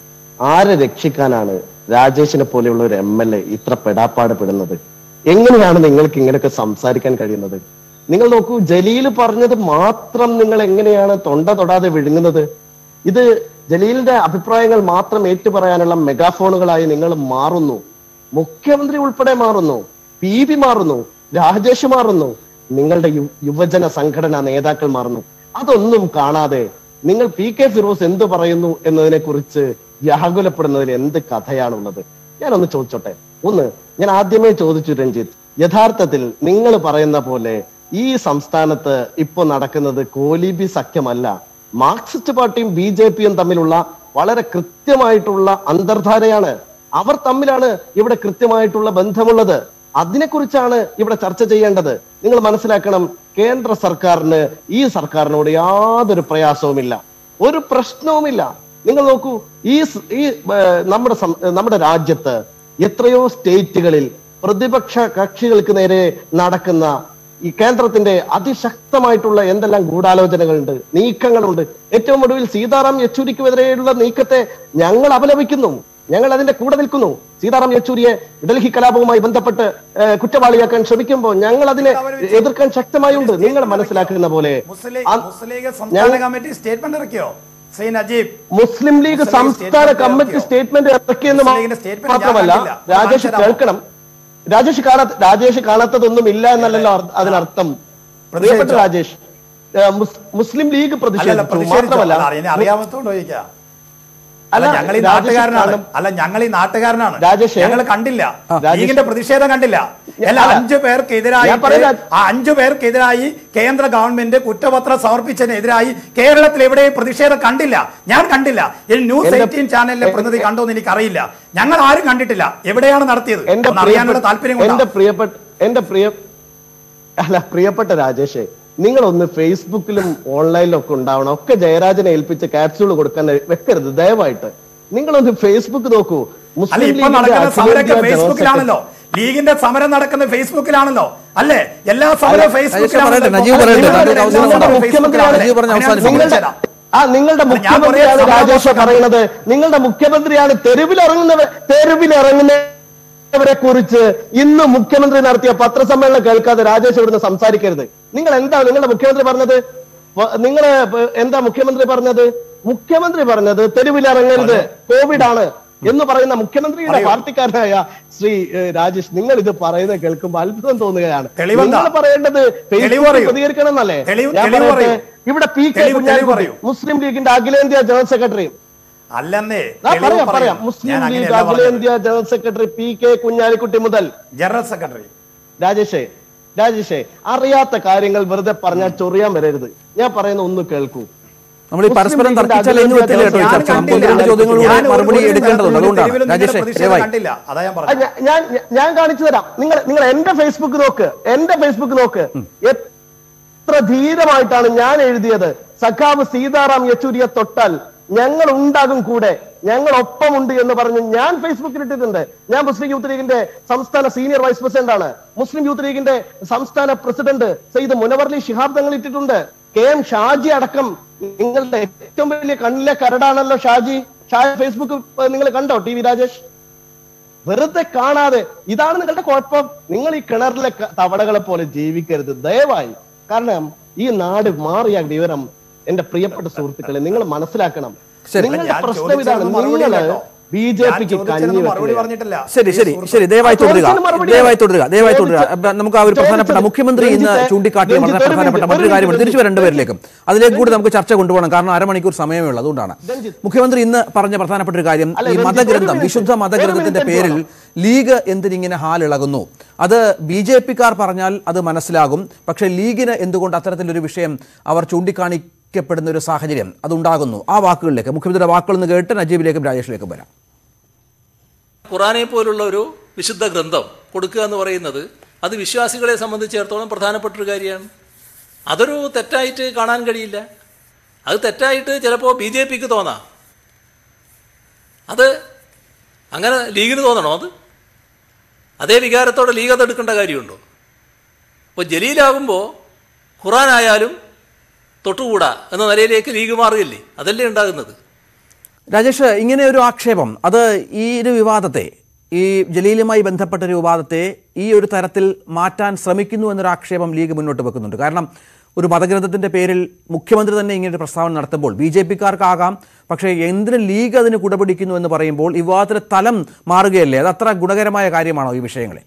ആരെ രക്ഷിക്കാനാണ് രാജേഷിനെ പോലെയുള്ള ഒരു എം എൽ എ ഇത്ര പെടാപ്പാട് പെടുന്നത് എങ്ങനെയാണ് നിങ്ങൾക്ക് ഇങ്ങനെയൊക്കെ സംസാരിക്കാൻ കഴിയുന്നത് നിങ്ങൾ നോക്കൂ ജലീൽ പറഞ്ഞത് മാത്രം നിങ്ങൾ എങ്ങനെയാണ് തൊണ്ട തൊടാതെ വിഴുങ്ങുന്നത് ഇത് ജലീലിന്റെ അഭിപ്രായങ്ങൾ മാത്രം ഏറ്റുപറയാനുള്ള മെഗാഫോണുകളായി നിങ്ങൾ മാറുന്നു മുഖ്യമന്ത്രി ഉൾപ്പെടെ മാറുന്നു പി ബി മാറുന്നു രാജേഷ് മാറുന്നു നിങ്ങളുടെ യു- യുവജന സംഘടനാ നേതാക്കൾ മാറുന്നു അതൊന്നും കാണാതെ നിങ്ങൾ പി കെ ഫിറോസ് എന്ത് പറയുന്നു എന്നതിനെ കുറിച്ച് വ്യാകുലപ്പെടുന്നതിൽ എന്ത് കഥയാണുള്ളത് ഞാനൊന്ന് ചോദിച്ചോട്ടെ ഒന്ന് ഞാൻ ആദ്യമേ ചോദിച്ചു രഞ്ജിത്ത് യഥാർത്ഥത്തിൽ നിങ്ങൾ പറയുന്ന പോലെ ഈ സംസ്ഥാനത്ത് ഇപ്പൊ നടക്കുന്നത് കോലിബി സഖ്യമല്ല മാർക്സിസ്റ്റ് പാർട്ടിയും ബി ജെ പിയും തമ്മിലുള്ള വളരെ കൃത്യമായിട്ടുള്ള അന്തർധാരയാണ് അവർ തമ്മിലാണ് ഇവിടെ കൃത്യമായിട്ടുള്ള ബന്ധമുള്ളത് അതിനെക്കുറിച്ചാണ് ഇവിടെ ചർച്ച ചെയ്യേണ്ടത് നിങ്ങൾ മനസ്സിലാക്കണം കേന്ദ്ര സർക്കാരിന് ഈ സർക്കാരിനോട് യാതൊരു പ്രയാസവുമില്ല ഒരു പ്രശ്നവുമില്ല നിങ്ങൾ നോക്കൂ ഈ സ്- ഈ ഏർ, നമ്മുടെ സം- നമ്മുടെ രാജ്യത്ത് എത്രയോ സ്റ്റേറ്റുകളിൽ പ്രതിപക്ഷ കക്ഷികൾക്ക് നേരെ നടക്കുന്ന ഈ കേന്ദ്രത്തിന്റെ അതിശക്തമായിട്ടുള്ള എന്തെല്ലാം ഗൂഢാലോചനകളുണ്ട് നീക്കങ്ങളുണ്ട് ഏറ്റവും ഒടുവിൽ സീതാറാം യെച്ചൂരിക്കുമെതിരെയുള്ള നീക്കത്തെ ഞങ്ങൾ അപലപിക്കുന്നു ഞങ്ങൾ അതിന്റെ കൂടെ നിൽക്കുന്നു സീതാറാം യെച്ചൂരിയെ ഡൽഹി കലാപവുമായി ബന്ധപ്പെട്ട് ഏഹ്, കുറ്റവാളിയാക്കാൻ ശ്രമിക്കുമ്പോൾ ഞങ്ങൾ അതിനെ എതിർക്കാൻ ശക്തമായുണ്ട് നിങ്ങൾ മനസ്സിലാക്കുന്ന പോലെ മുസ്ലിം ലീഗ്- ആ- മുസ്ലിം ലീഗ് സംസ്ഥാന കമ്മിറ്റി സ്റ്റേറ്റ്മെന്റ് ഇറക്കിയോ ശ്രീ നജീബ് മുസ്ലിം ലീഗ് മുസ്ലിം ലീഗ് സംസ്ഥാന സ്റ്റേറ്റ്മെന്റ് കമ്മിറ്റി ഇറക്കിയോ? സ്റ്റേറ്റ്മെന്റ് ഇറക്കിയെന്ന് മുസ്ലിം ലീഗിന്റെ സ്റ്റേറ്റ്മെന്റ് ഞാൻ മാത്രമല്ല കണ്ടില്ല. ഒന്ന് രാജേഷ് കാണിച്ചു തരാമോ? കേൾക്കണം രാജേഷ് കാണാത്ത രാജേഷ് കാണാത്തതൊന്നും ഇല്ല എന്നല്ലല്ലോ അർ- അതിനർത്ഥം പ്രിയപ്പെട്ട പ്രതിഷേധിച്ചോ? രാജേഷ് ഏഹ്, മുസ്- മുസ്ലിം ലീഗ് അല്ലല്ല പ്രതിഷേധിച്ചു പ്രതിഷേധിച്ചോ? മാത്രമല്ല അല്ല, ഇനി അറിയാമത്തോണ്ട് ചോദിക്കാം അല്ല അല്ല, ഞങ്ങൾ ഈ രാജേഷ് നാട്ടുകാരനാണ് കാണും. അല്ല ഞങ്ങൾ ഈ നാട്ടുകാരനാണ് രാജേഷേ. ഞങ്ങൾ കണ്ടില്ല രാജേഷ്. ലീഗിന്റെ പ്രതിഷേധം കണ്ടില്ല അല്ല അല്ല. അഞ്ചു പേർക്കെതിരായി ഞാൻ പറയുന്നത് ആ അഞ്ചു പേർക്കെതിരായി കേന്ദ്ര ഗവൺമെന്റ് കുറ്റപത്രം സമർപ്പിച്ചതിനെതിരായി കേരളത്തിൽ എവിടെയും പ്രതിഷേധം കണ്ടില്ല ഞാൻ കണ്ടില്ല ഈ ന്യൂസ് എന്റെ- എയ്റ്റീൻ ചാനലിലെ എ- പ്രതിനിധി കണ്ടോ എന്ന് എനിക്കറിയില്ല ഞങ്ങൾ ആരും കണ്ടിട്ടില്ല എവിടെയാണ് നടത്തിയത് എന്റെ ഒന്ന് അറിയാനുള്ള പ്രിയപ്പെട്ട- താല്പര്യം എന്റെ കൊണ്ടാണ് പ്രിയപ്പെട്ട എന്റെ പ്രിയ അല്ല പ്രിയപ്പെട്ട രാജേഷേ നിങ്ങളൊന്ന് ഫേസ്ബുക്കിലും ഓൺലൈനിലും ഒക്കെ ഉണ്ടാവണം ഒക്കെ ജയരാജനെ ഏൽപ്പിച്ച് ക്യാപ്സ്യൂൾ കൊടുക്കാൻ വെക്കരുത് ദയവായിട്ട് നിങ്ങളൊന്ന് ഫേസ്ബുക്ക് നോക്കൂ അല്ല മുസ്ലിം ഇപ്പൊ ലീഗിന്റെ നടക്കുന്ന സമരമൊക്കെ അഖിലേന്ത്യാ ജനറൽ ഫേസ്ബുക്കിലാണല്ലോ ലീഗിന്റെ സമരം നടക്കുന്നത് ഫേസ്ബുക്കിലാണല്ലോ അല്ലേ എല്ലാ സമരവും അല്ല, പറയട്ടെ, നജീബ് പറയട്ടെ, നിങ്ങളുടെ- താങ്കൾക്ക് അവസരം നിങ്ങളുടെ കൊടുക്കാം. മുഖ്യമന്ത്രിയാണ് നജീബ് പറഞ്ഞ അവസാനിപ്പിക്കാം. നിങ്ങളുടെ ആ നിങ്ങളുടെ അല്ല, ഞാൻ മുഖ്യമന്ത്രിയാണ് കുറേ രാജേഷ് സമരം പറയുന്നത് നിങ്ങളുടെ മുഖ്യമന്ത്രിയാണ് തെരുവിലിറങ്ങുന്നവർ തെരുവിലിറങ്ങുന്നവരെ കുറിച്ച് ഇന്ന് മുഖ്യമന്ത്രി നടത്തിയ പത്രസമ്മേളനം കേൾക്കാതെ രാജേഷ് ഇവിടുന്ന് സംസാരിക്കരുത് നിങ്ങൾ എന്താ നിങ്ങളുടെ മുഖ്യമന്ത്രി പറഞ്ഞത് വ- നിങ്ങള് പ- എന്താ മുഖ്യമന്ത്രി പറഞ്ഞത് മുഖ്യമന്ത്രി പറഞ്ഞത് തെരുവിലിറങ്ങരുത് കോവിഡ് ആണ് എന്ന് പറയുന്ന മുഖ്യമന്ത്രിയുടെ പറയൂ. പാർട്ടിക്കാരനായ ശ്രീ ഏഹ്, രാജേഷ് നിങ്ങൾ ഇത് പറയുന്നത് കേൾക്കുമ്പോൾ അത്ഭുതം തോന്നുകയാണ് തെളിവെന്താ? നിങ്ങൾ പറയേണ്ടത് തെളിവ് ഫേസ്ബുക്കിൽ പറയൂ. പ്രതികരിക്കണം എന്നല്ലേ തെളിവ്- ഞാൻ തെളിവ് പറയട്ടെ, പറയൂ. ഇവിടെ പി കെ തെളിവ്- തെളിവ് കുഞ്ഞാലിക്കുട്ടി പറയൂ. മുസ്ലിം ലീഗിന്റെ അഖിലേന്ത്യാ ജനറൽ സെക്രട്ടറി അല്ലെന്നേ ആ തെളിവ് പറയാം പറയാം പറയൂ. മുസ്ലിം ഞാൻ ലീഗ് അങ്ങനെയല്ല പറഞ്ഞത്. അഖിലേന്ത്യാ general secretary P K Kunhalikutty മുതൽ ജനറൽ സെക്രട്ടറി രാജേഷേ രാജേഷേ അറിയാത്ത കാര്യങ്ങൾ വെറുതെ പറഞ്ഞാൽ ചൊറിയാൻ വരരുത് ഞാൻ പറയുന്ന ഒന്ന് കേൾക്കൂ നമ്മൾ ഈ മുസ്ലിം പരസ്പരം ലീഗിന്റെ തർക്കിച്ചാൽ എങ്ങും എത്തില്ല കേട്ടോ ഈ ഞാൻ ചർച്ച നമുക്ക് കണ്ടില്ല. ഒന്ന് രണ്ട് ചോദ്യങ്ങളിലൂടെ ഞാൻ ഒരു- മറുപടി ഒരു എടുക്കേണ്ടതുണ്ട് അതുകൊണ്ടാണ് തെരുവിൽ രാജേഷ് നിങ്ങളുടെ പ്രതിഷേധം ദയവായി കണ്ടില്ല അതാ ഞാൻ ആ, പറഞ്ഞത് ഞാ- ഞാൻ ഞാൻ- ഞാൻ കാണിച്ചു തരാം നിങ്ങൾ നിങ്ങൾ എന്റെ ഫേസ്ബുക്ക് നോക്ക് എന്റെ ഫേസ്ബുക്ക് നോക്ക് എത്ര ധീരമായിട്ടാണ് ഞാൻ എഴുതിയത് സഖാവ് സീതാറാം യെച്ചൂരിയെ തൊട്ടാൽ ഞങ്ങൾ ഉണ്ടാകും കൂടെ ഞങ്ങൾ ഒപ്പമുണ്ട് എന്ന് പറഞ്ഞ് ഞാൻ ഫേസ്ബുക്കിൽ ഇട്ടിട്ടുണ്ട് ഞാൻ മുസ്ലിം യൂത്ത് ലീഗിന്റെ സംസ്ഥാന സീനിയർ വൈസ് പ്രസിഡന്റ് ആണ് മുസ്ലിം യൂത്ത് ലീഗിന്റെ സംസ്ഥാന പ്രസിഡന്റ് സയ്യിദ് മുനവർലി ശിഹാബ് തങ്ങൾ ഇട്ടിട്ടുണ്ട് കെ എം ഷാജി അടക്കം നിങ്ങളുടെ ഏറ്റവും വലിയ കണ്ണിലെ കരടാണല്ലോ ഷാജി ഷാജി ഫേസ്ബുക്ക് നിങ്ങൾ കണ്ടോ ടി വി രാജേഷ് വെറുതെ കാണാതെ ഇതാണ് നിങ്ങളുടെ കുഴപ്പം നിങ്ങൾ ഈ കിണറിലെ ക- തവളകളെ പോലെ ജീവിക്കരുത് ദയവായി കാരണം ഈ നാട് മാറിയ വിവരം എന്റെ പ്രിയപ്പെട്ട സുഹൃത്തുക്കളെ നിങ്ങൾ മനസ്സിലാക്കണം ശരി. നിങ്ങളുടെ ഞാൻ പ്രശ്നം ഇതാണ് ചോദിച്ചതിന് മറുപടി നിങ്ങള് കേട്ടോ. ബി ജെ ഞാൻ പിക്ക് ചോദിച്ചതിന് കഞ്ഞി മറുപടി വെക്കുക പറഞ്ഞിട്ടില്ല ശരി ശരി ഈ ശരി ദയവായി തുടരുക ചോദിച്ചതിന് മറുപടി ദയവായി ആണ്. തുടരുക ദയവായി തുടരുക ചോദിച്ചത്- അപ്പൊ നമുക്ക് ആ ഒരു പ്രധാനപ്പെട്ട ചോദിച്ചത് മുഖ്യമന്ത്രി ഇന്ന് രഞ്ജിത്തെ- ചൂണ്ടിക്കാട്ടിയ വളരെ രഞ്ജിത്ത് ഒരു പ്രധാനപ്പെട്ട മിനിറ്റ്, മറ്റൊരു ഒരു കാര്യമുണ്ട് മിനിറ്റ്, തിരിച്ചു വരേണ്ട പേരിലേക്കും അതിലേക്ക് കൂടി നമുക്ക് ചർച്ച കൊണ്ടുപോകണം കാരണം അരമണിക്കൂർ സമയമേ ഉള്ളൂ അതുകൊണ്ടാണ് രഞ്ജിത്ത്. മുഖ്യമന്ത്രി ഇന്ന് പറഞ്ഞ പ്രധാനപ്പെട്ട ഒരു കാര്യം അല്ല, ഈ രഞ്ജിത്ത്, ഒരു മതഗ്രന്ഥം മിനിറ്റ്, വിശുദ്ധ ഒരു മതഗ്രന്ഥത്തിന്റെ മിനിറ്റ് പേരിൽ ലീഗ് എന്തിനിങ്ങനെ ഹാലിളകുന്നു അത് ബി ജെ പിക്കാർ പറഞ്ഞാൽ അത് മനസ്സിലാകും പക്ഷേ ലീഗിന് എന്തുകൊണ്ട് അത്തരത്തിലൊരു വിഷയം അവർ ചൂണ്ടിക്കാണിക്കപ്പെടുന്ന ഒരു സാഹചര്യം അതുണ്ടാകുന്നു ആ വാക്കുകളിലേക്ക് മുഖ്യമന്ത്രിയുടെ വാക്കുകൾ നിന്ന് കേട്ട് നജീബിലേക്കും രാജേഷിലേക്കും വരാം ഖുറാനെ പോലുള്ള ഒരു വിശുദ്ധ ഗ്രന്ഥം കൊടുക്കുക എന്ന് പറയുന്നത് അത് വിശ്വാസികളെ സംബന്ധിച്ചിടത്തോളം പ്രധാനപ്പെട്ട ഒരു കാര്യമാണ് അതൊരു തെറ്റായിട്ട് കാണാൻ കഴിയില്ല അത് തെറ്റായിട്ട് ചിലപ്പോൾ ബി ജെ പിക്ക് തോന്നാം അത് അങ്ങനെ ലീഗിന് തോന്നണോ അത് അതേ വികാരത്തോടെ ലീഗ് അത് എടുക്കേണ്ട കാര്യമുണ്ടോ ഇപ്പോൾ ജലീലാകുമ്പോൾ ഖുറാനായാലും തൊട്ടുകൂടാ എന്ന നിലയിലേക്ക് ലീഗ് മാറുകയില്ലേ അതല്ലേ ഉണ്ടാകുന്നത് രാജേഷ് ഇങ്ങനെ ഒരു ആക്ഷേപം അത് ഈ ഒരു വിവാദത്തെ ഈ ജലീലുമായി ബന്ധപ്പെട്ട ഒരു വിവാദത്തെ ഈ ഒരു തരത്തിൽ മാറ്റാൻ ശ്രമിക്കുന്നു എന്നൊരു ആക്ഷേപം ലീഗ് മുന്നോട്ട് വെക്കുന്നുണ്ട് കാരണം ഒരു മതഗ്രന്ഥത്തിന്റെ പേരിൽ മുഖ്യമന്ത്രി തന്നെ ഇങ്ങനെ ഒരു പ്രസ്താവന നടത്തുമ്പോൾ ബി ജെ പിക്കാർക്കാകാം പക്ഷേ എന്തിന് ലീഗ് അതിന് കുടപിടിക്കുന്നു എന്ന് പറയുമ്പോൾ ഈ വിവാദത്തിന്റെ തലം മാറുകയല്ലേ അത് അത്ര ഗുണകരമായ കാര്യമാണോ ഈ വിഷയങ്ങളിൽ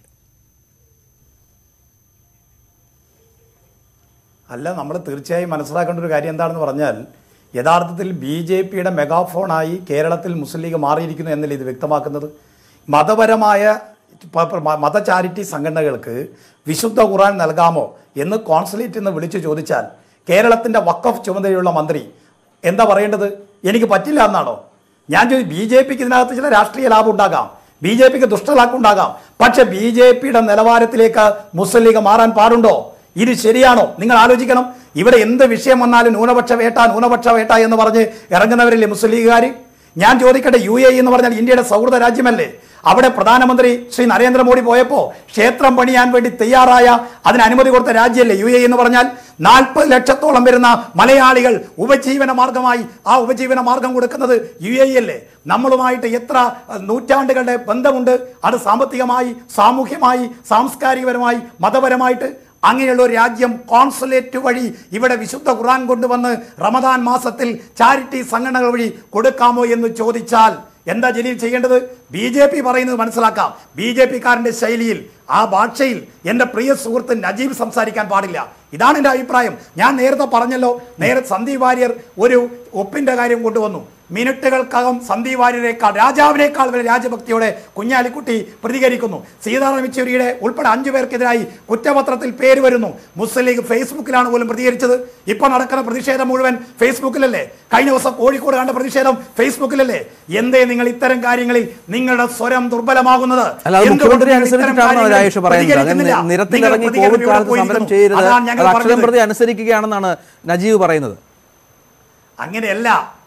അല്ല നമ്മൾ തീർച്ചയായും മനസ്സിലാക്കേണ്ട ഒരു കാര്യം എന്താണെന്ന് പറഞ്ഞാൽ യഥാർത്ഥത്തിൽ ബി ജെ പിയുടെ മെഗാഫോണായി കേരളത്തിൽ മുസ്ലിം ലീഗ് മാറിയിരിക്കുന്നു എന്നല്ലേ ഇത് വ്യക്തമാക്കുന്നത് മതപരമായ പ- പ- മ- മത ചാരിറ്റി സംഘടനകൾക്ക് വിശുദ്ധ ഖുറാൻ നൽകാമോ എന്ന് കോൺസുലേറ്റിൽ നിന്ന് വിളിച്ചു ചോദിച്ചാൽ കേരളത്തിൻ്റെ വക്കഫ് ചുമതലയുള്ള മന്ത്രി എന്താ പറയേണ്ടത് എനിക്ക് പറ്റില്ല എന്നാണോ ഞാൻ ചോദി ബി ജെ പിക്ക് ഇതിനകത്ത് ചില രാഷ്ട്രീയ ലാഭം ഉണ്ടാകാം ബി ജെ പിക്ക് ദുഷ്ടലാക്കം ഉണ്ടാകാം പക്ഷെ ബി ജെ പിയുടെ നിലവാരത്തിലേക്ക് മുസ്ലിം ലീഗ് മാറാൻ പാടുണ്ടോ ഇത് ശരിയാണോ നിങ്ങൾ ആലോചിക്കണം ഇവിടെ എന്ത് വിഷയം വന്നാലും ന്യൂനപക്ഷ വേട്ട ന്യൂനപക്ഷ വേട്ട എന്ന് പറഞ്ഞ് ഇറങ്ങുന്നവരില്ലേ മുസ്ലിം ലീഗുകാർ ഞാൻ ചോദിക്കട്ടെ യു എ എന്ന് പറഞ്ഞാൽ ഇന്ത്യയുടെ സൗഹൃദ രാജ്യമല്ലേ അവിടെ പ്രധാനമന്ത്രി ശ്രീ നരേന്ദ്രമോദി പോയപ്പോൾ ക്ഷേത്രം പണിയാൻ വേണ്ടി തയ്യാറായ അതിന് അനുമതി കൊടുത്ത രാജ്യമല്ലേ യു എ എന്ന് പറഞ്ഞാൽ നാൽപ്പത് ലക്ഷത്തോളം വരുന്ന മലയാളികൾ ഉപജീവന മാർഗമായി ആ ഉപജീവന മാർഗം കൊടുക്കുന്നത് യു എ അല്ലേ നമ്മളുമായിട്ട് എത്ര അഹ്, നൂറ്റാണ്ടുകളുടെ ബന്ധമുണ്ട് അത് സാമ്പത്തികമായി സാമൂഹ്യമായി സാംസ്കാരികപരമായി മതപരമായിട്ട് അങ്ങനെയുള്ള ഒരു രാജ്യം കോൺസുലേറ്റ് വഴി ഇവിടെ വിശുദ്ധ ഖുർആൻ കൊണ്ടുവന്ന് റമദാൻ മാസത്തിൽ ചാരിറ്റി സംഘടനകൾ വഴി കൊടുക്കാമോ എന്ന് ചോദിച്ചാൽ എന്താ ജലീൽ ചെയ്യേണ്ടത് ബി ജെ പി പറയുന്നത് മനസ്സിലാക്കാം ബി ജെ പിക്കാരൻ്റെ ശൈലിയിൽ ആ ഭാഷയിൽ എൻ്റെ പ്രിയ സുഹൃത്ത് നജീബ് സംസാരിക്കാൻ പാടില്ല ഇതാണ് എൻ്റെ അഭിപ്രായം ഞാൻ നേരത്തെ പറഞ്ഞല്ലോ നേരെ സന്ദീപ് വാര്യർ ഒരു ഒപ്പിൻ്റെ കാര്യം കൊണ്ടുവന്നു മിനിറ്റുകൾക്കകം സന്ദീപ് വാര്യരേക്കാൾ രാജാവിനേക്കാൾ വരെ രാജഭക്തിയോടെ കുഞ്ഞാലിക്കുട്ടി പ്രതികരിക്കുന്നു സീതാറാം യെച്ചൂരിയുടെ ഉൾപ്പെടെ അഞ്ചു പേർക്കെതിരായി കുറ്റപത്രത്തിൽ പേര് വരുന്നു മുസ്ലിം ലീഗ് ഫേസ്ബുക്കിലാണ് പോലും പ്രതികരിച്ചത് ഇപ്പൊ നടക്കുന്ന പ്രതിഷേധം മുഴുവൻ ഫേസ്ബുക്കിലല്ലേ കഴിഞ്ഞ ദിവസം കോഴിക്കോട് കണ്ട പ്രതിഷേധം ഫേസ്ബുക്കിലല്ലേ എന്തേ നിങ്ങൾ ഇത്തരം കാര്യങ്ങളിൽ നിങ്ങളുടെ സ്വരം ദുർബലമാകുന്നത് അല്ല അത് എന്തുകൊണ്ട് മുഖ്യമന്ത്രി നിങ്ങൾ ഇത്തരം അനുസരിച്ചിട്ടാണോ കാര്യങ്ങളിൽ രാജേഷ് പറയുന്നത് അങ്ങനെ പ്രതികരിക്കുന്നില്ല? നിരത്തിലിറങ്ങി നിങ്ങൾ കോവിഡ് കാലത്ത് സമരം പോയിരിക്കുന്നു. ചെയ്യരുത് അതാണ് ഞങ്ങൾ അത് അക്ഷരം പറഞ്ഞത്. പ്രതി അനുസരിക്കുകയാണെന്നാണ് നജീബ് പറയുന്നത് അങ്ങനെയല്ല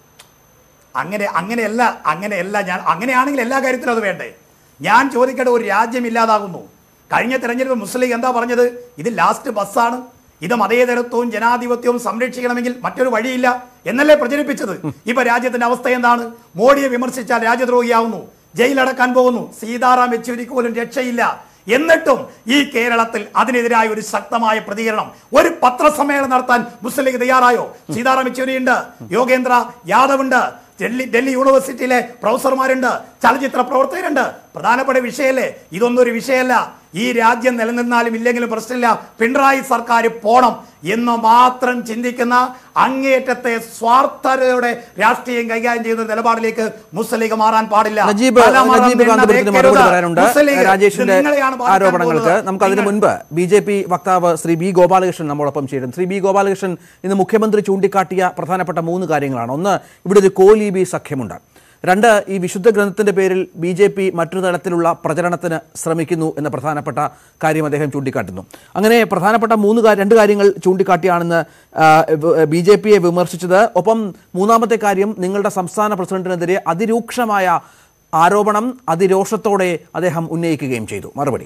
അങ്ങനെ അങ്ങനെയല്ല അങ്ങനെയല്ല ഞാൻ അങ്ങനെയാണെങ്കിൽ എല്ലാ കാര്യത്തിലും അത് വേണ്ടേ ഞാൻ ചോദിക്കട്ടെ ഒരു രാജ്യം ഇല്ലാതാകുന്നു കഴിഞ്ഞ തെരഞ്ഞെടുപ്പ് മുസ്ലിം ലീഗ് എന്താ പറഞ്ഞത് ഇത് ലാസ്റ്റ് ബസ്സാണ് ഇത് മതേതരത്വവും ജനാധിപത്യവും സംരക്ഷിക്കണമെങ്കിൽ മറ്റൊരു വഴിയില്ല എന്നല്ലേ പ്രചരിപ്പിച്ചത് ഇപ്പൊ രാജ്യത്തിന്റെ അവസ്ഥ എന്താണ് മോഡിയെ വിമർശിച്ചാൽ രാജ്യദ്രോഹിയാവുന്നു ജയിലടക്കാൻ പോകുന്നു സീതാറാം യെച്ചൂരിക്ക് പോലും രക്ഷയില്ല എന്നിട്ടും ഈ കേരളത്തിൽ അതിനെതിരായ ഒരു ശക്തമായ പ്രതികരണം ഒരു പത്രസമ്മേളനം നടത്താൻ മുസ്ലിം ലീഗ് തയ്യാറായോ സീതാറാം യെച്ചൂരി ഉണ്ട് യോഗേന്ദ്ര യാദവ് ഉണ്ട് ഡൽഹി ഡൽഹി യൂണിവേഴ്സിറ്റിയിലെ പ്രൊഫസർമാരുണ്ട് ചലച്ചിത്ര പ്രവർത്തകരുണ്ട് പ്രധാനപ്പെട്ട വിഷയമല്ലേ ഇതൊന്നും ഒരു വിഷയമല്ല ഈ രാജ്യം നിലനിന്നാലും ഇല്ലെങ്കിലും പ്രശ്നമില്ല പിണറായി സർക്കാർ പോണം എന്ന് മാത്രം ചിന്തിക്കുന്ന അങ്ങേയറ്റത്തെ സ്വാർത്ഥതയുടെ രാഷ്ട്രീയം കൈകാര്യം ചെയ്യുന്ന നിലപാടിലേക്ക് മുസ്ലിം ലീഗ് മാറാൻ പാടില്ല നജീബ് തലമറം നജീബ് തിണ്ണ കാന്തപുരത്തിന് വെക്കരുത്. മറുപടി പറയാനുണ്ട് മുസ്ലിം ലീഗ് രാജേഷിന്റെ ഇത് നിങ്ങളെയാണ് ബാധിക്കാൻ ആരോപണങ്ങൾക്ക് പോകുന്നത്. നമുക്ക് അതിന് നിങ്ങൾ- മുൻപ് ബി ജെ പി വക്താവ് ശ്രീ ബി ഗോപാലകൃഷ്ണൻ നമ്മോടൊപ്പം ചേരും ശ്രീ ബി ഗോപാലകൃഷ്ണൻ ഇന്ന് മുഖ്യമന്ത്രി ചൂണ്ടിക്കാട്ടിയ പ്രധാനപ്പെട്ട മൂന്ന് കാര്യങ്ങളാണ് ഒന്ന് ഇവിടെ ഒരു കോലീബി സഖ്യമുണ്ട് രണ്ട് ഈ വിശുദ്ധ ഗ്രന്ഥത്തിന്റെ പേരിൽ ബി ജെ പി മറ്റൊരു തരത്തിലുള്ള പ്രചരണത്തിന് ശ്രമിക്കുന്നു എന്ന പ്രധാനപ്പെട്ട കാര്യം അദ്ദേഹം ചൂണ്ടിക്കാട്ടുന്നു അങ്ങനെ പ്രധാനപ്പെട്ട മൂന്ന് കാ- രണ്ട് കാര്യങ്ങൾ ചൂണ്ടിക്കാട്ടിയാണെന്ന് ബി ജെ പിയെ വിമർശിച്ചത് ഒപ്പം മൂന്നാമത്തെ കാര്യം നിങ്ങളുടെ സംസ്ഥാന പ്രസിഡന്റിനെതിരെ അതിരൂക്ഷമായ ആരോപണം അതിരോഷത്തോടെ അദ്ദേഹം ഉന്നയിക്കുകയും ചെയ്തു മറുപടി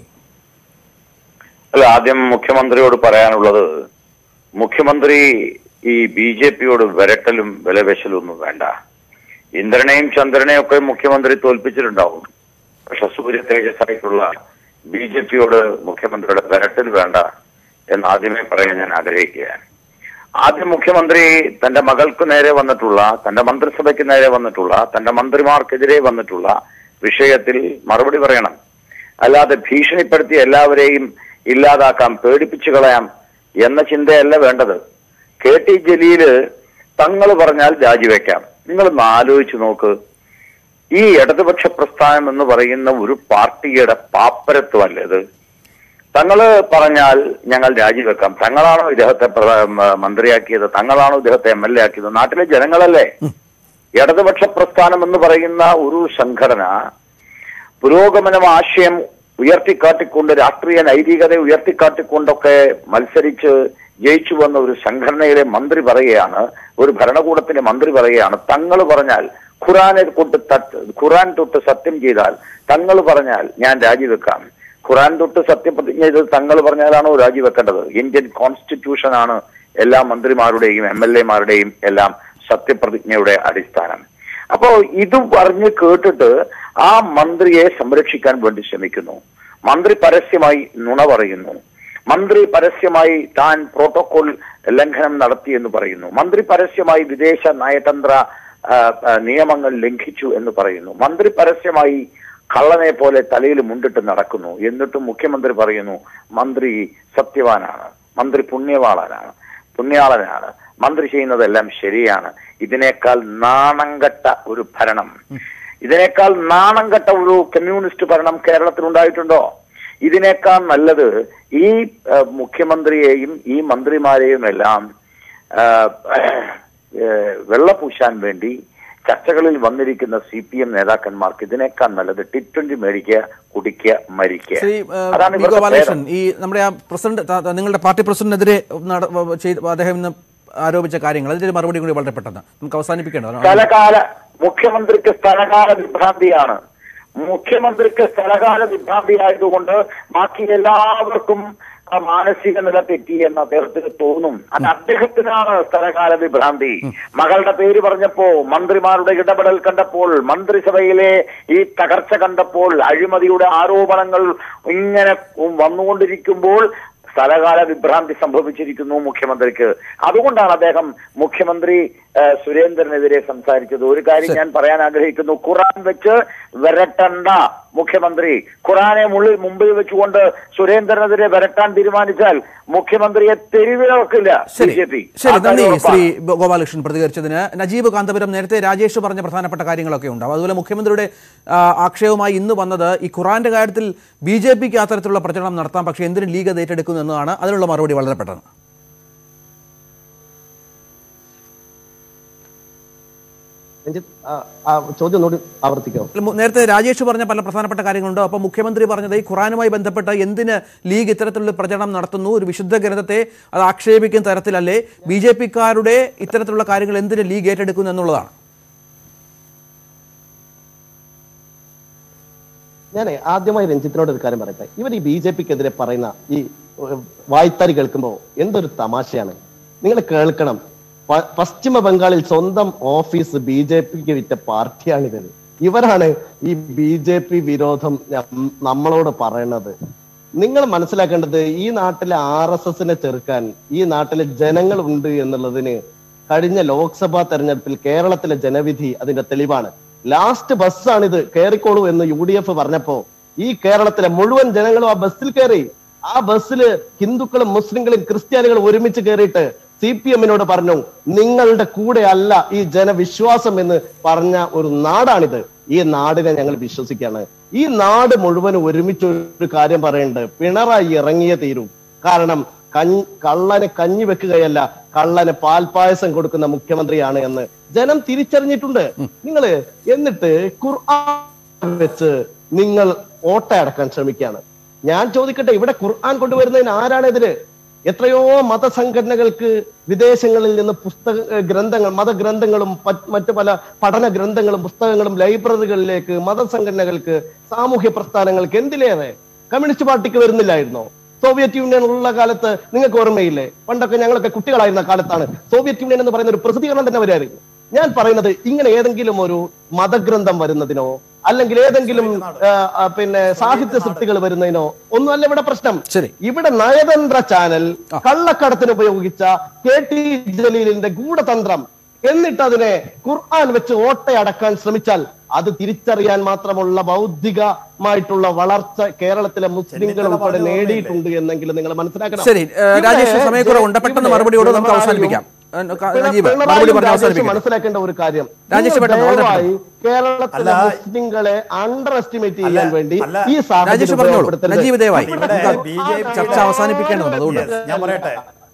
അല്ല ആദ്യം മുഖ്യമന്ത്രിയോട് പറയാനുള്ളത് മുഖ്യമന്ത്രി ഈ ബി ജെ പിയോട് വിരട്ടലും വിലവെശലും ഒന്നും വേണ്ട ഇന്ദ്രനെയും ചന്ദ്രനെയും ഒക്കെ മുഖ്യമന്ത്രി തോൽപ്പിച്ചിട്ടുണ്ടാവും പക്ഷെ സൂര്യ തേജസ്സായിട്ടുള്ള ബി ജെ പിയോട് മുഖ്യമന്ത്രിയുടെ വിരട്ടൽ വേണ്ട എന്ന് ആദ്യമേ പറയാൻ ഞാൻ ആഗ്രഹിക്കുകയാണ് ആദ്യം മുഖ്യമന്ത്രി തന്റെ മകൾക്ക് നേരെ വന്നിട്ടുള്ള തന്റെ മന്ത്രിസഭയ്ക്ക് നേരെ വന്നിട്ടുള്ള തന്റെ മന്ത്രിമാർക്കെതിരെ വന്നിട്ടുള്ള വിഷയത്തിൽ മറുപടി പറയണം അല്ലാതെ ഭീഷണിപ്പെടുത്തി എല്ലാവരെയും ഇല്ലാതാക്കാം പേടിപ്പിച്ചു കളയാം എന്ന ചിന്തയല്ല വേണ്ടത് കെ ടി ജലീല് തങ്ങൾ പറഞ്ഞാൽ രാജിവെക്കാം നിങ്ങളൊന്ന് ആലോചിച്ച് നോക്ക് ഈ ഇടതുപക്ഷ പ്രസ്ഥാനം എന്ന് പറയുന്ന ഒരു പാർട്ടിയുടെ പാപ്പരത്വമല്ലേ ഇത് തങ്ങള് പറഞ്ഞാൽ ഞങ്ങൾ രാജിവെക്കാം തങ്ങളാണോ ഇദ്ദേഹത്തെ പ്രധാ- മ- മന്ത്രിയാക്കിയത് തങ്ങളാണോ ഇദ്ദേഹത്തെ എം എൽ എ ആക്കിയത് നാട്ടിലെ ജനങ്ങളല്ലേ ഇടതുപക്ഷ പ്രസ്ഥാനം എന്ന് പറയുന്ന ഒരു സംഘടന പുരോഗമനം ആശയം ഉയർത്തിക്കാട്ടിക്കൊണ്ട് രാഷ്ട്രീയ നൈതികത ഉയർത്തിക്കാട്ടിക്കൊണ്ടൊക്കെ മത്സരിച്ച് ജയിച്ചു വന്ന ഒരു സംഘടനയിലെ മന്ത്രി പറയുകയാണ് ഒരു ഭരണകൂടത്തിന്റെ മന്ത്രി പറയുകയാണ് തങ്ങൾ പറഞ്ഞാൽ ഖുറാനെ കൊണ്ട് തട്ട് ഖുറാൻ തൊട്ട് സത്യം ചെയ്താൽ തങ്ങൾ പറഞ്ഞാൽ ഞാൻ രാജിവെക്കാം ഖുറാൻ തൊട്ട് സത്യപ്രതിജ്ഞ ചെയ്തത് തങ്ങൾ പറഞ്ഞാലാണോ രാജിവെക്കേണ്ടത് ഇന്ത്യൻ കോൺസ്റ്റിറ്റ്യൂഷൻ ആണ് എല്ലാ മന്ത്രിമാരുടെയും എം എൽ എമാരുടെയും എല്ലാം സത്യപ്രതിജ്ഞയുടെ അടിസ്ഥാനം അപ്പോ ഇത് പറഞ്ഞ് കേട്ടിട്ട് ആ മന്ത്രിയെ സംരക്ഷിക്കാൻ വേണ്ടി ശ്രമിക്കുന്നു മന്ത്രി പരസ്യമായി നുണ പറയുന്നു മന്ത്രി പരസ്യമായി താൻ പ്രോട്ടോകോൾ ലംഘനം നടത്തി എന്ന് പറയുന്നു മന്ത്രി പരസ്യമായി വിദേശ നയതന്ത്ര ആ, ആ, നിയമങ്ങൾ ലംഘിച്ചു എന്ന് പറയുന്നു മന്ത്രി പരസ്യമായി കള്ളനെ പോലെ തലയിൽ മുണ്ടിട്ട് നടക്കുന്നു എന്നിട്ടും മുഖ്യമന്ത്രി പറയുന്നു മന്ത്രി സത്യവാനാണ് മന്ത്രി പുണ്യവാളനാണ് പുണ്യാളനാണ് മന്ത്രി ചെയ്യുന്നതെല്ലാം ശരിയാണ് ഇതിനേക്കാൾ നാണംകെട്ട ഒരു ഭരണം ഇതിനേക്കാൾ നാണംകെട്ട ഒരു കമ്മ്യൂണിസ്റ്റ് ഭരണം കേരളത്തിൽ ഉണ്ടായിട്ടുണ്ടോ ഇതിനേക്കാൾ നല്ലത് ഈ ആ, മുഖ്യമന്ത്രിയെയും ഈ മന്ത്രിമാരെയും എല്ലാം ആ, ഏ, വെള്ളപൂശാൻ വേണ്ടി ചർച്ചകളിൽ വന്നിരിക്കുന്ന സി പി എം നേതാക്കന്മാർക്ക് ഇതിനേക്കാൾ നല്ലത് ടി ട്വന്റി മേടിക്കുക കുടിക്കുക മരിക്കുക ശ്രീ ആ, അതാണ് വി. ഇവിടുത്തെ ഗോപാലകൃഷ്ണൻ ഭേദം. ഈ നമ്മുടെ ആ പ്രസിഡന്റ് ത- ത- നിങ്ങളുടെ പാർട്ടി പ്രസിഡന്റിനെതിരെ നട- വ- ചെയ്ത അദ്ദേഹം ഇന്ന് ആരോപിച്ച കാര്യങ്ങൾ അതിന്റെ ഒരു മറുപടി കൂടി വളരെ പെട്ടെന്ന് നമുക്ക് അവസാനിപ്പിക്കേണ്ടതാണ് സ്ഥലകാല മുഖ്യമന്ത്രിക്ക് സ്ഥലകാല വിഭ്രാന്തിയാണ് മുഖ്യമന്ത്രിക്ക് സ്ഥലകാല വിഭ്രാന്തി ആയതുകൊണ്ട് ബാക്കി എല്ലാവർക്കും ആ മാനസിക നില തെറ്റി എന്ന് അദ്ദേഹത്തിന് തോന്നും അത് അദ്ദേഹത്തിനാണ് സ്ഥലകാല വിഭ്രാന്തി മകളുടെ പേര് പറഞ്ഞപ്പോ മന്ത്രിമാരുടെ ഇടപെടൽ കണ്ടപ്പോൾ മന്ത്രിസഭയിലെ ഈ തകർച്ച കണ്ടപ്പോൾ അഴിമതിയുടെ ആരോപണങ്ങൾ ഇങ്ങനെ വന്നുകൊണ്ടിരിക്കുമ്പോൾ സ്ഥലകാല വിഭ്രാന്തി സംഭവിച്ചിരിക്കുന്നു മുഖ്യമന്ത്രിക്ക് അതുകൊണ്ടാണ് അദ്ദേഹം മുഖ്യമന്ത്രി ആ, സുരേന്ദ്രനെതിരെ സംസാരിച്ചത് ഒരു കാര്യം ഞാൻ പറയാൻ ആഗ്രഹിക്കുന്നു ഖുറാൻ വെച്ച് വരട്ടണ്ട മുഖ്യമന്ത്രി ഖുറാനെ മുള്ളിൽ മുമ്പിൽ വെച്ചുകൊണ്ട് സുരേന്ദ്രനെതിരെ വരട്ടാൻ തീരുമാനിച്ചാൽ മുഖ്യമന്ത്രിയെ തെരുവിലിറക്കില്ല ബി ശരി ജെ പി ശരി നന്ദി ശ്രീ ബ- ഗോപാലകൃഷ്ണൻ പ്രതികരിച്ചതിന് നജീബ് കാന്തപുരം നേരത്തെ രാജേഷ് പറഞ്ഞ പ്രധാനപ്പെട്ട കാര്യങ്ങളൊക്കെ ഉണ്ടാവും അതുപോലെ മുഖ്യമന്ത്രിയുടെ ആ, ആക്ഷേപമായി ഇന്ന് വന്നത് ഈ ഖുറാന്റെ കാര്യത്തിൽ ബി ജെ പിക്ക് അത്തരത്തിലുള്ള പ്രചരണം നടത്താം പക്ഷേ എന്തിന് ലീഗ് അത് ഏറ്റെടുക്കുന്നു എന്നതാണ് അതിനുള്ള മറുപടി വളരെ പെട്ടെന്ന് രഞ്ജിത്ത് ആ, ആ ചോദ്യം ഒന്നുകൂടി ആവർത്തിക്കാമോ അല്ല, മു- നേരത്തെ രാജേഷ് പറഞ്ഞ പല പ്രധാനപ്പെട്ട കാര്യങ്ങളുണ്ട് അപ്പോൾ മുഖ്യമന്ത്രി പറഞ്ഞത് ഈ ഖുറാനുമായി ബന്ധപ്പെട്ട് എന്തിന് ലീഗ് ഇത്തരത്തിലുള്ള പ്രചരണം നടത്തുന്നു ഒരു വിശുദ്ധ ഗ്രന്ഥത്തെ അത് ആക്ഷേപിക്കുന്ന തരത്തിലല്ലേ ബി ജെ പിക്കാരുടെ ഇത്തരത്തിലുള്ള കാര്യങ്ങൾ എന്തിന് ലീഗ് ഏറ്റെടുക്കുന്നു എന്നുള്ളതാണ് ഞാൻ ആദ്യമായി രഞ്ജിത്തിനോട് ഒരു കാര്യം പറയട്ടെ ഇവർ ഈ ബി ജെ പിക്കെതിരെ പറയുന്ന ഈ ഏഹ്, വായ്ത്താരി കേൾക്കുമ്പോൾ എന്തൊരു തമാശയാണ് നിങ്ങൾ കേൾക്കണം പ- പശ്ചിമ ബംഗാളിൽ സ്വന്തം ഓഫീസ് ബി ജെ പിക്ക് വിറ്റ പാർട്ടിയാണിത് ഇവരാണ് ഈ ബി ജെ പി വിരോധം നം- നമ്മളോട് പറയണത് നിങ്ങൾ മനസ്സിലാക്കേണ്ടത് ഈ നാട്ടിലെ ആർ എസ് എസിനെ ചെറുക്കാൻ ഈ നാട്ടിലെ ജനങ്ങൾ ഉണ്ട് എന്നുള്ളതിന് കഴിഞ്ഞ ലോക്സഭാ തെരഞ്ഞെടുപ്പിൽ കേരളത്തിലെ ജനവിധി അതിന്റെ തെളിവാണ് ലാസ്റ്റ് ബസ്സാണിത് കയറിക്കോളൂ എന്ന് യു ഡി എഫ് പറഞ്ഞപ്പോ ഈ കേരളത്തിലെ മുഴുവൻ ജനങ്ങളും ആ ബസ്സിൽ കയറി ആ ബസ്സില് ഹിന്ദുക്കളും മുസ്ലിങ്ങളും ക്രിസ്ത്യാനികളും ഒരുമിച്ച് കയറിയിട്ട് സി പി എമ്മിനോട് പറഞ്ഞു നിങ്ങളുടെ കൂടെ അല്ല ഈ ജനവിശ്വാസം എന്ന് പറഞ്ഞ ഒരു നാടാണിത് ഈ നാടിനെ ഞങ്ങൾ വിശ്വസിക്കാണ് ഈ നാട് മുഴുവൻ ഒരുമിച്ച് ഒരു കാര്യം പറയുന്നുണ്ട് പിണറായി ഇറങ്ങിയേ തീരൂ കാരണം കഞ്ഞി കള്ളന് കഞ്ഞി വെക്കുകയല്ല കള്ളന് പാൽപായസം കൊടുക്കുന്ന മുഖ്യമന്ത്രിയാണ് എന്ന് ജനം തിരിച്ചറിഞ്ഞിട്ടുണ്ട് നിങ്ങള് എന്നിട്ട് ഖുർആൻ വെച്ച് നിങ്ങൾ ഓട്ടയടക്കാൻ ശ്രമിക്കുകയാണ് ഞാൻ ചോദിക്കട്ടെ ഇവിടെ ഖുർആൻ കൊണ്ടുവരുന്നതിന് ആരാണ് എതിര് എത്രയോ മതസംഘടനകൾക്ക് വിദേശങ്ങളിൽ നിന്ന് പുസ്തക ഏഹ് ഗ്രന്ഥങ്ങൾ മതഗ്രന്ഥങ്ങളും പ- മറ്റു പല പഠന ഗ്രന്ഥങ്ങളും പുസ്തകങ്ങളും ലൈബ്രറികളിലേക്ക് മതസംഘടനകൾക്ക് സാമൂഹ്യ പ്രസ്ഥാനങ്ങൾക്ക് എന്തിലേറെ കമ്മ്യൂണിസ്റ്റ് പാർട്ടിക്ക് വരുന്നില്ലായിരുന്നോ സോവിയറ്റ് യൂണിയൻ ഉള്ള കാലത്ത് നിങ്ങൾക്ക് ഓർമ്മയില്ലേ പണ്ടൊക്കെ ഞങ്ങളൊക്കെ കുട്ടികളായിരുന്ന കാലത്താണ് സോവിയറ്റ് യൂണിയൻ എന്ന് പറയുന്ന ഒരു പ്രസിദ്ധീകരണം തന്നെ വരായിരുന്നു ഞാൻ പറയുന്നത് ഇങ്ങനെ ഏതെങ്കിലും ഒരു മതഗ്രന്ഥം വരുന്നതിനോ അല്ലെങ്കിൽ ഏതെങ്കിലും ആ, ആ, പിന്നെ സാഹിത്യ സൃഷ്ടികൾ വരുന്നതിനോ ഒന്നുമല്ല ഇവിടെ പ്രശ്നം ശരി. ഇവിടെ നയതന്ത്ര ചാനൽ കള്ളക്കടത്തിന് ഉപയോഗിച്ച കെ ടി ജലീലിന്റെ ഗൂഢതന്ത്രം എന്നിട്ട് അതിനെ ഖുർആൻ വെച്ച് ഓട്ടയടക്കാൻ ശ്രമിച്ചാൽ അത് തിരിച്ചറിയാൻ മാത്രമുള്ള ബൗദ്ധികമായിട്ടുള്ള വളർച്ച കേരളത്തിലെ മുസ്ലിങ്ങൾ ചെന്നിത്തല ഉൾപ്പെടെ പറഞ്ഞ നേടിയിട്ടുണ്ട് എന്നെങ്കിലും നിങ്ങൾ മനസ്സിലാക്കണം ശരി ഏഹ്, ഇവിടെ രാജേഷ് സമയക്കുറവുണ്ട് പെട്ടെന്ന് ഇവിടെ മറുപടിയോട് നമുക്ക് പിണറായിയും അവസാനിപ്പിക്കാം ഏഹ്, ക- പിണ- നജീബ് മറുപടി പിണറായിയും പറഞ്ഞ് രാജേഷും അവസാനിപ്പിക്കാം മനസ്സിലാക്കേണ്ട ഒരു കാര്യം രാജേഷ് നിങ്ങൾ പെട്ടെന്ന്, വളരെ ദയവായി കേരളത്തിലെ അല്ല, മുസ്ലിങ്ങളെ അണ്ടർ എസ്റ്റിമേറ്റ് അല്ല, ചെയ്യാൻ വേണ്ടി അല്ല, ഈ സാഹചര്യം രാജേഷ് പറഞ്ഞോളൂ ഉപയോഗപ്പെടുത്തരുത്. നജീബ് ദയവായി ഇവിടെ നമുക്ക് ബി ജെ പി ചർച്ച അവസാനിപ്പിക്കേണ്ടതുണ്ട് അതുകൊണ്ട് Yes, ഞാൻ പറയട്ടെ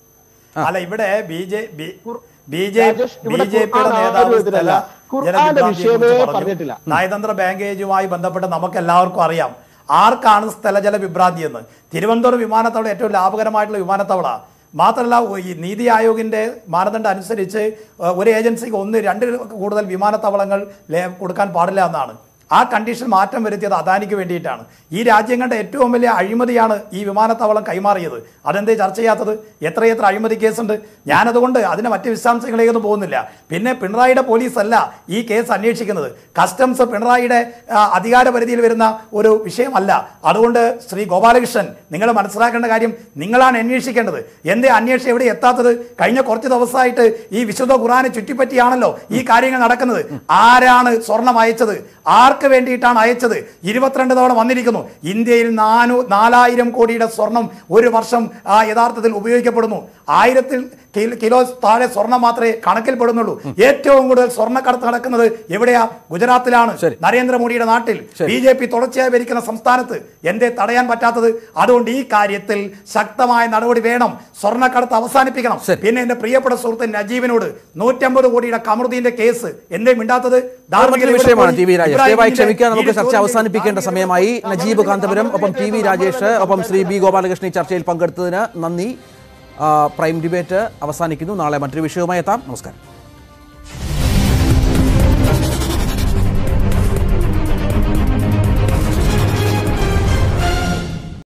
അല്ല ഇവിടെ B J B B J Rajesh, B ഇവിടെ ജെ പിയുടെ ഖുർആൻ നേതാവ് ആരും എതിരല്ല. ഖുർആന്റെ വിഷയമേ പറഞ്ഞിട്ടില്ല. നയതന്ത്ര ബാങ്കേജുമായി ബന്ധപ്പെട്ട് നമുക്ക് എല്ലാവർക്കും അറിയാം ആർക്കാണ് സ്ഥലജല വിഭ്രാന്തി എന്ന് തിരുവനന്തപുരം വിമാനത്താവളം ഏറ്റവും ലാഭകരമായിട്ടുള്ള വിമാനത്താവള മാത്രമല്ല ഈ നീതി ആയോഗിന്റെ മാനദണ്ഡം അനുസരിച്ച് ഏഹ്, ഒരു ഏജൻസിക്ക് ഒന്ന് രണ്ട് കൂടുതൽ വിമാനത്താവളങ്ങൾ ലേ- കൊടുക്കാൻ പാടില്ല എന്നാണ് ആ കണ്ടീഷൻ മാറ്റം വരുത്തിയത് അദാനിക്ക് വേണ്ടിയിട്ടാണ് ഈ രാജ്യങ്ങളുടെ ഏറ്റവും വലിയ അഴിമതിയാണ് ഈ വിമാനത്താവളം കൈമാറിയത് അതെന്തേ ചർച്ച ചെയ്യാത്തത് എത്രയെത്ര അഴിമതി കേസുണ്ട് ഞാനതുകൊണ്ട് അതിന് മറ്റ് വിശദാംശങ്ങളിലേക്കൊന്നും പോകുന്നില്ല പിന്നെ പിണറായിയുടെ പോലീസ് അല്ല ഈ കേസ് അന്വേഷിക്കുന്നത് കസ്റ്റംസ് പിണറായിയുടെ ആ, അധികാര പരിധിയിൽ വരുന്ന ഒരു വിഷയമല്ല അതുകൊണ്ട് ശ്രീ ഗോപാലകൃഷ്ണൻ നിങ്ങൾ മനസ്സിലാക്കേണ്ട കാര്യം നിങ്ങളാണ് അന്വേഷിക്കേണ്ടത് എന്തേ അന്വേഷണം എവിടെ എത്താത്തത് കഴിഞ്ഞ കുറച്ച് ദിവസമായിട്ട് ഈ വിശുദ്ധ ഖുറാനെ ചുറ്റിപ്പറ്റിയാണല്ലോ ഈ കാര്യങ്ങൾ നടക്കുന്നത് ആരാണ് സ്വർണം അയച്ചത് ആർക്ക് വേണ്ടിയിട്ടാണ് അയച്ചത് ഇരുപത്തിരണ്ട് തവണ വന്നിരിക്കുന്നു ഇന്ത്യയിൽ നാനൂ നാലായിരം കോടിയുടെ സ്വർണം ഒരു വർഷം ആ യഥാർത്ഥത്തിൽ ഉപയോഗിക്കപ്പെടുന്നു ആയിരത്തിൽ കിൽ- കിലോ താഴെ സ്വർണം മാത്രമേ കണക്കിൽപ്പെടുന്നുള്ളൂ ഏറ്റവും കൂടുതൽ സ്വർണ്ണക്കടത്ത് നടക്കുന്നത് എവിടെയാ ഗുജറാത്തിലാണ് ശരി. നരേന്ദ്രമോദിയുടെ നാട്ടിൽ ശരി. ബി ജെ പി തുടർച്ചയായി ഭരിക്കുന്ന സംസ്ഥാനത്ത് എന്തേ തടയാൻ പറ്റാത്തത് അതുകൊണ്ട് ഈ കാര്യത്തിൽ ശക്തമായ നടപടി വേണം സ്വർണ്ണക്കടത്ത് അവസാനിപ്പിക്കണം ശരി. പിന്നെ എന്റെ പ്രിയപ്പെട്ട സുഹൃത്ത് നജീബിനോട് നൂറ്റമ്പത് കോടിയുടെ കമറുദ്ദീന്റെ കേസ് എന്തേ മിണ്ടാത്തത് മറ്റൊരു വിഷയമാണ് ടി വി രാജേഷ് ദയവായി ക്ഷമിക്കുക നമുക്ക് ഈ ചർച്ച ചോദ്യം അവസാനിപ്പിക്കേണ്ട സമയമായി നജീബ് കാന്തപുരം ഒപ്പം ടി വി രാജേഷ് ഒപ്പം ശ്രീ ബി ഗോപാലകൃഷ്ണൻ ഈ ചർച്ചയിൽ പങ്കെടുത്തതിന് നന്ദി ആ, പ്രൈം ഡിബേറ്റ് അവസാനിക്കുന്നു നാളെ മറ്റൊരു വിഷയവുമായി എത്താം നമസ്കാരം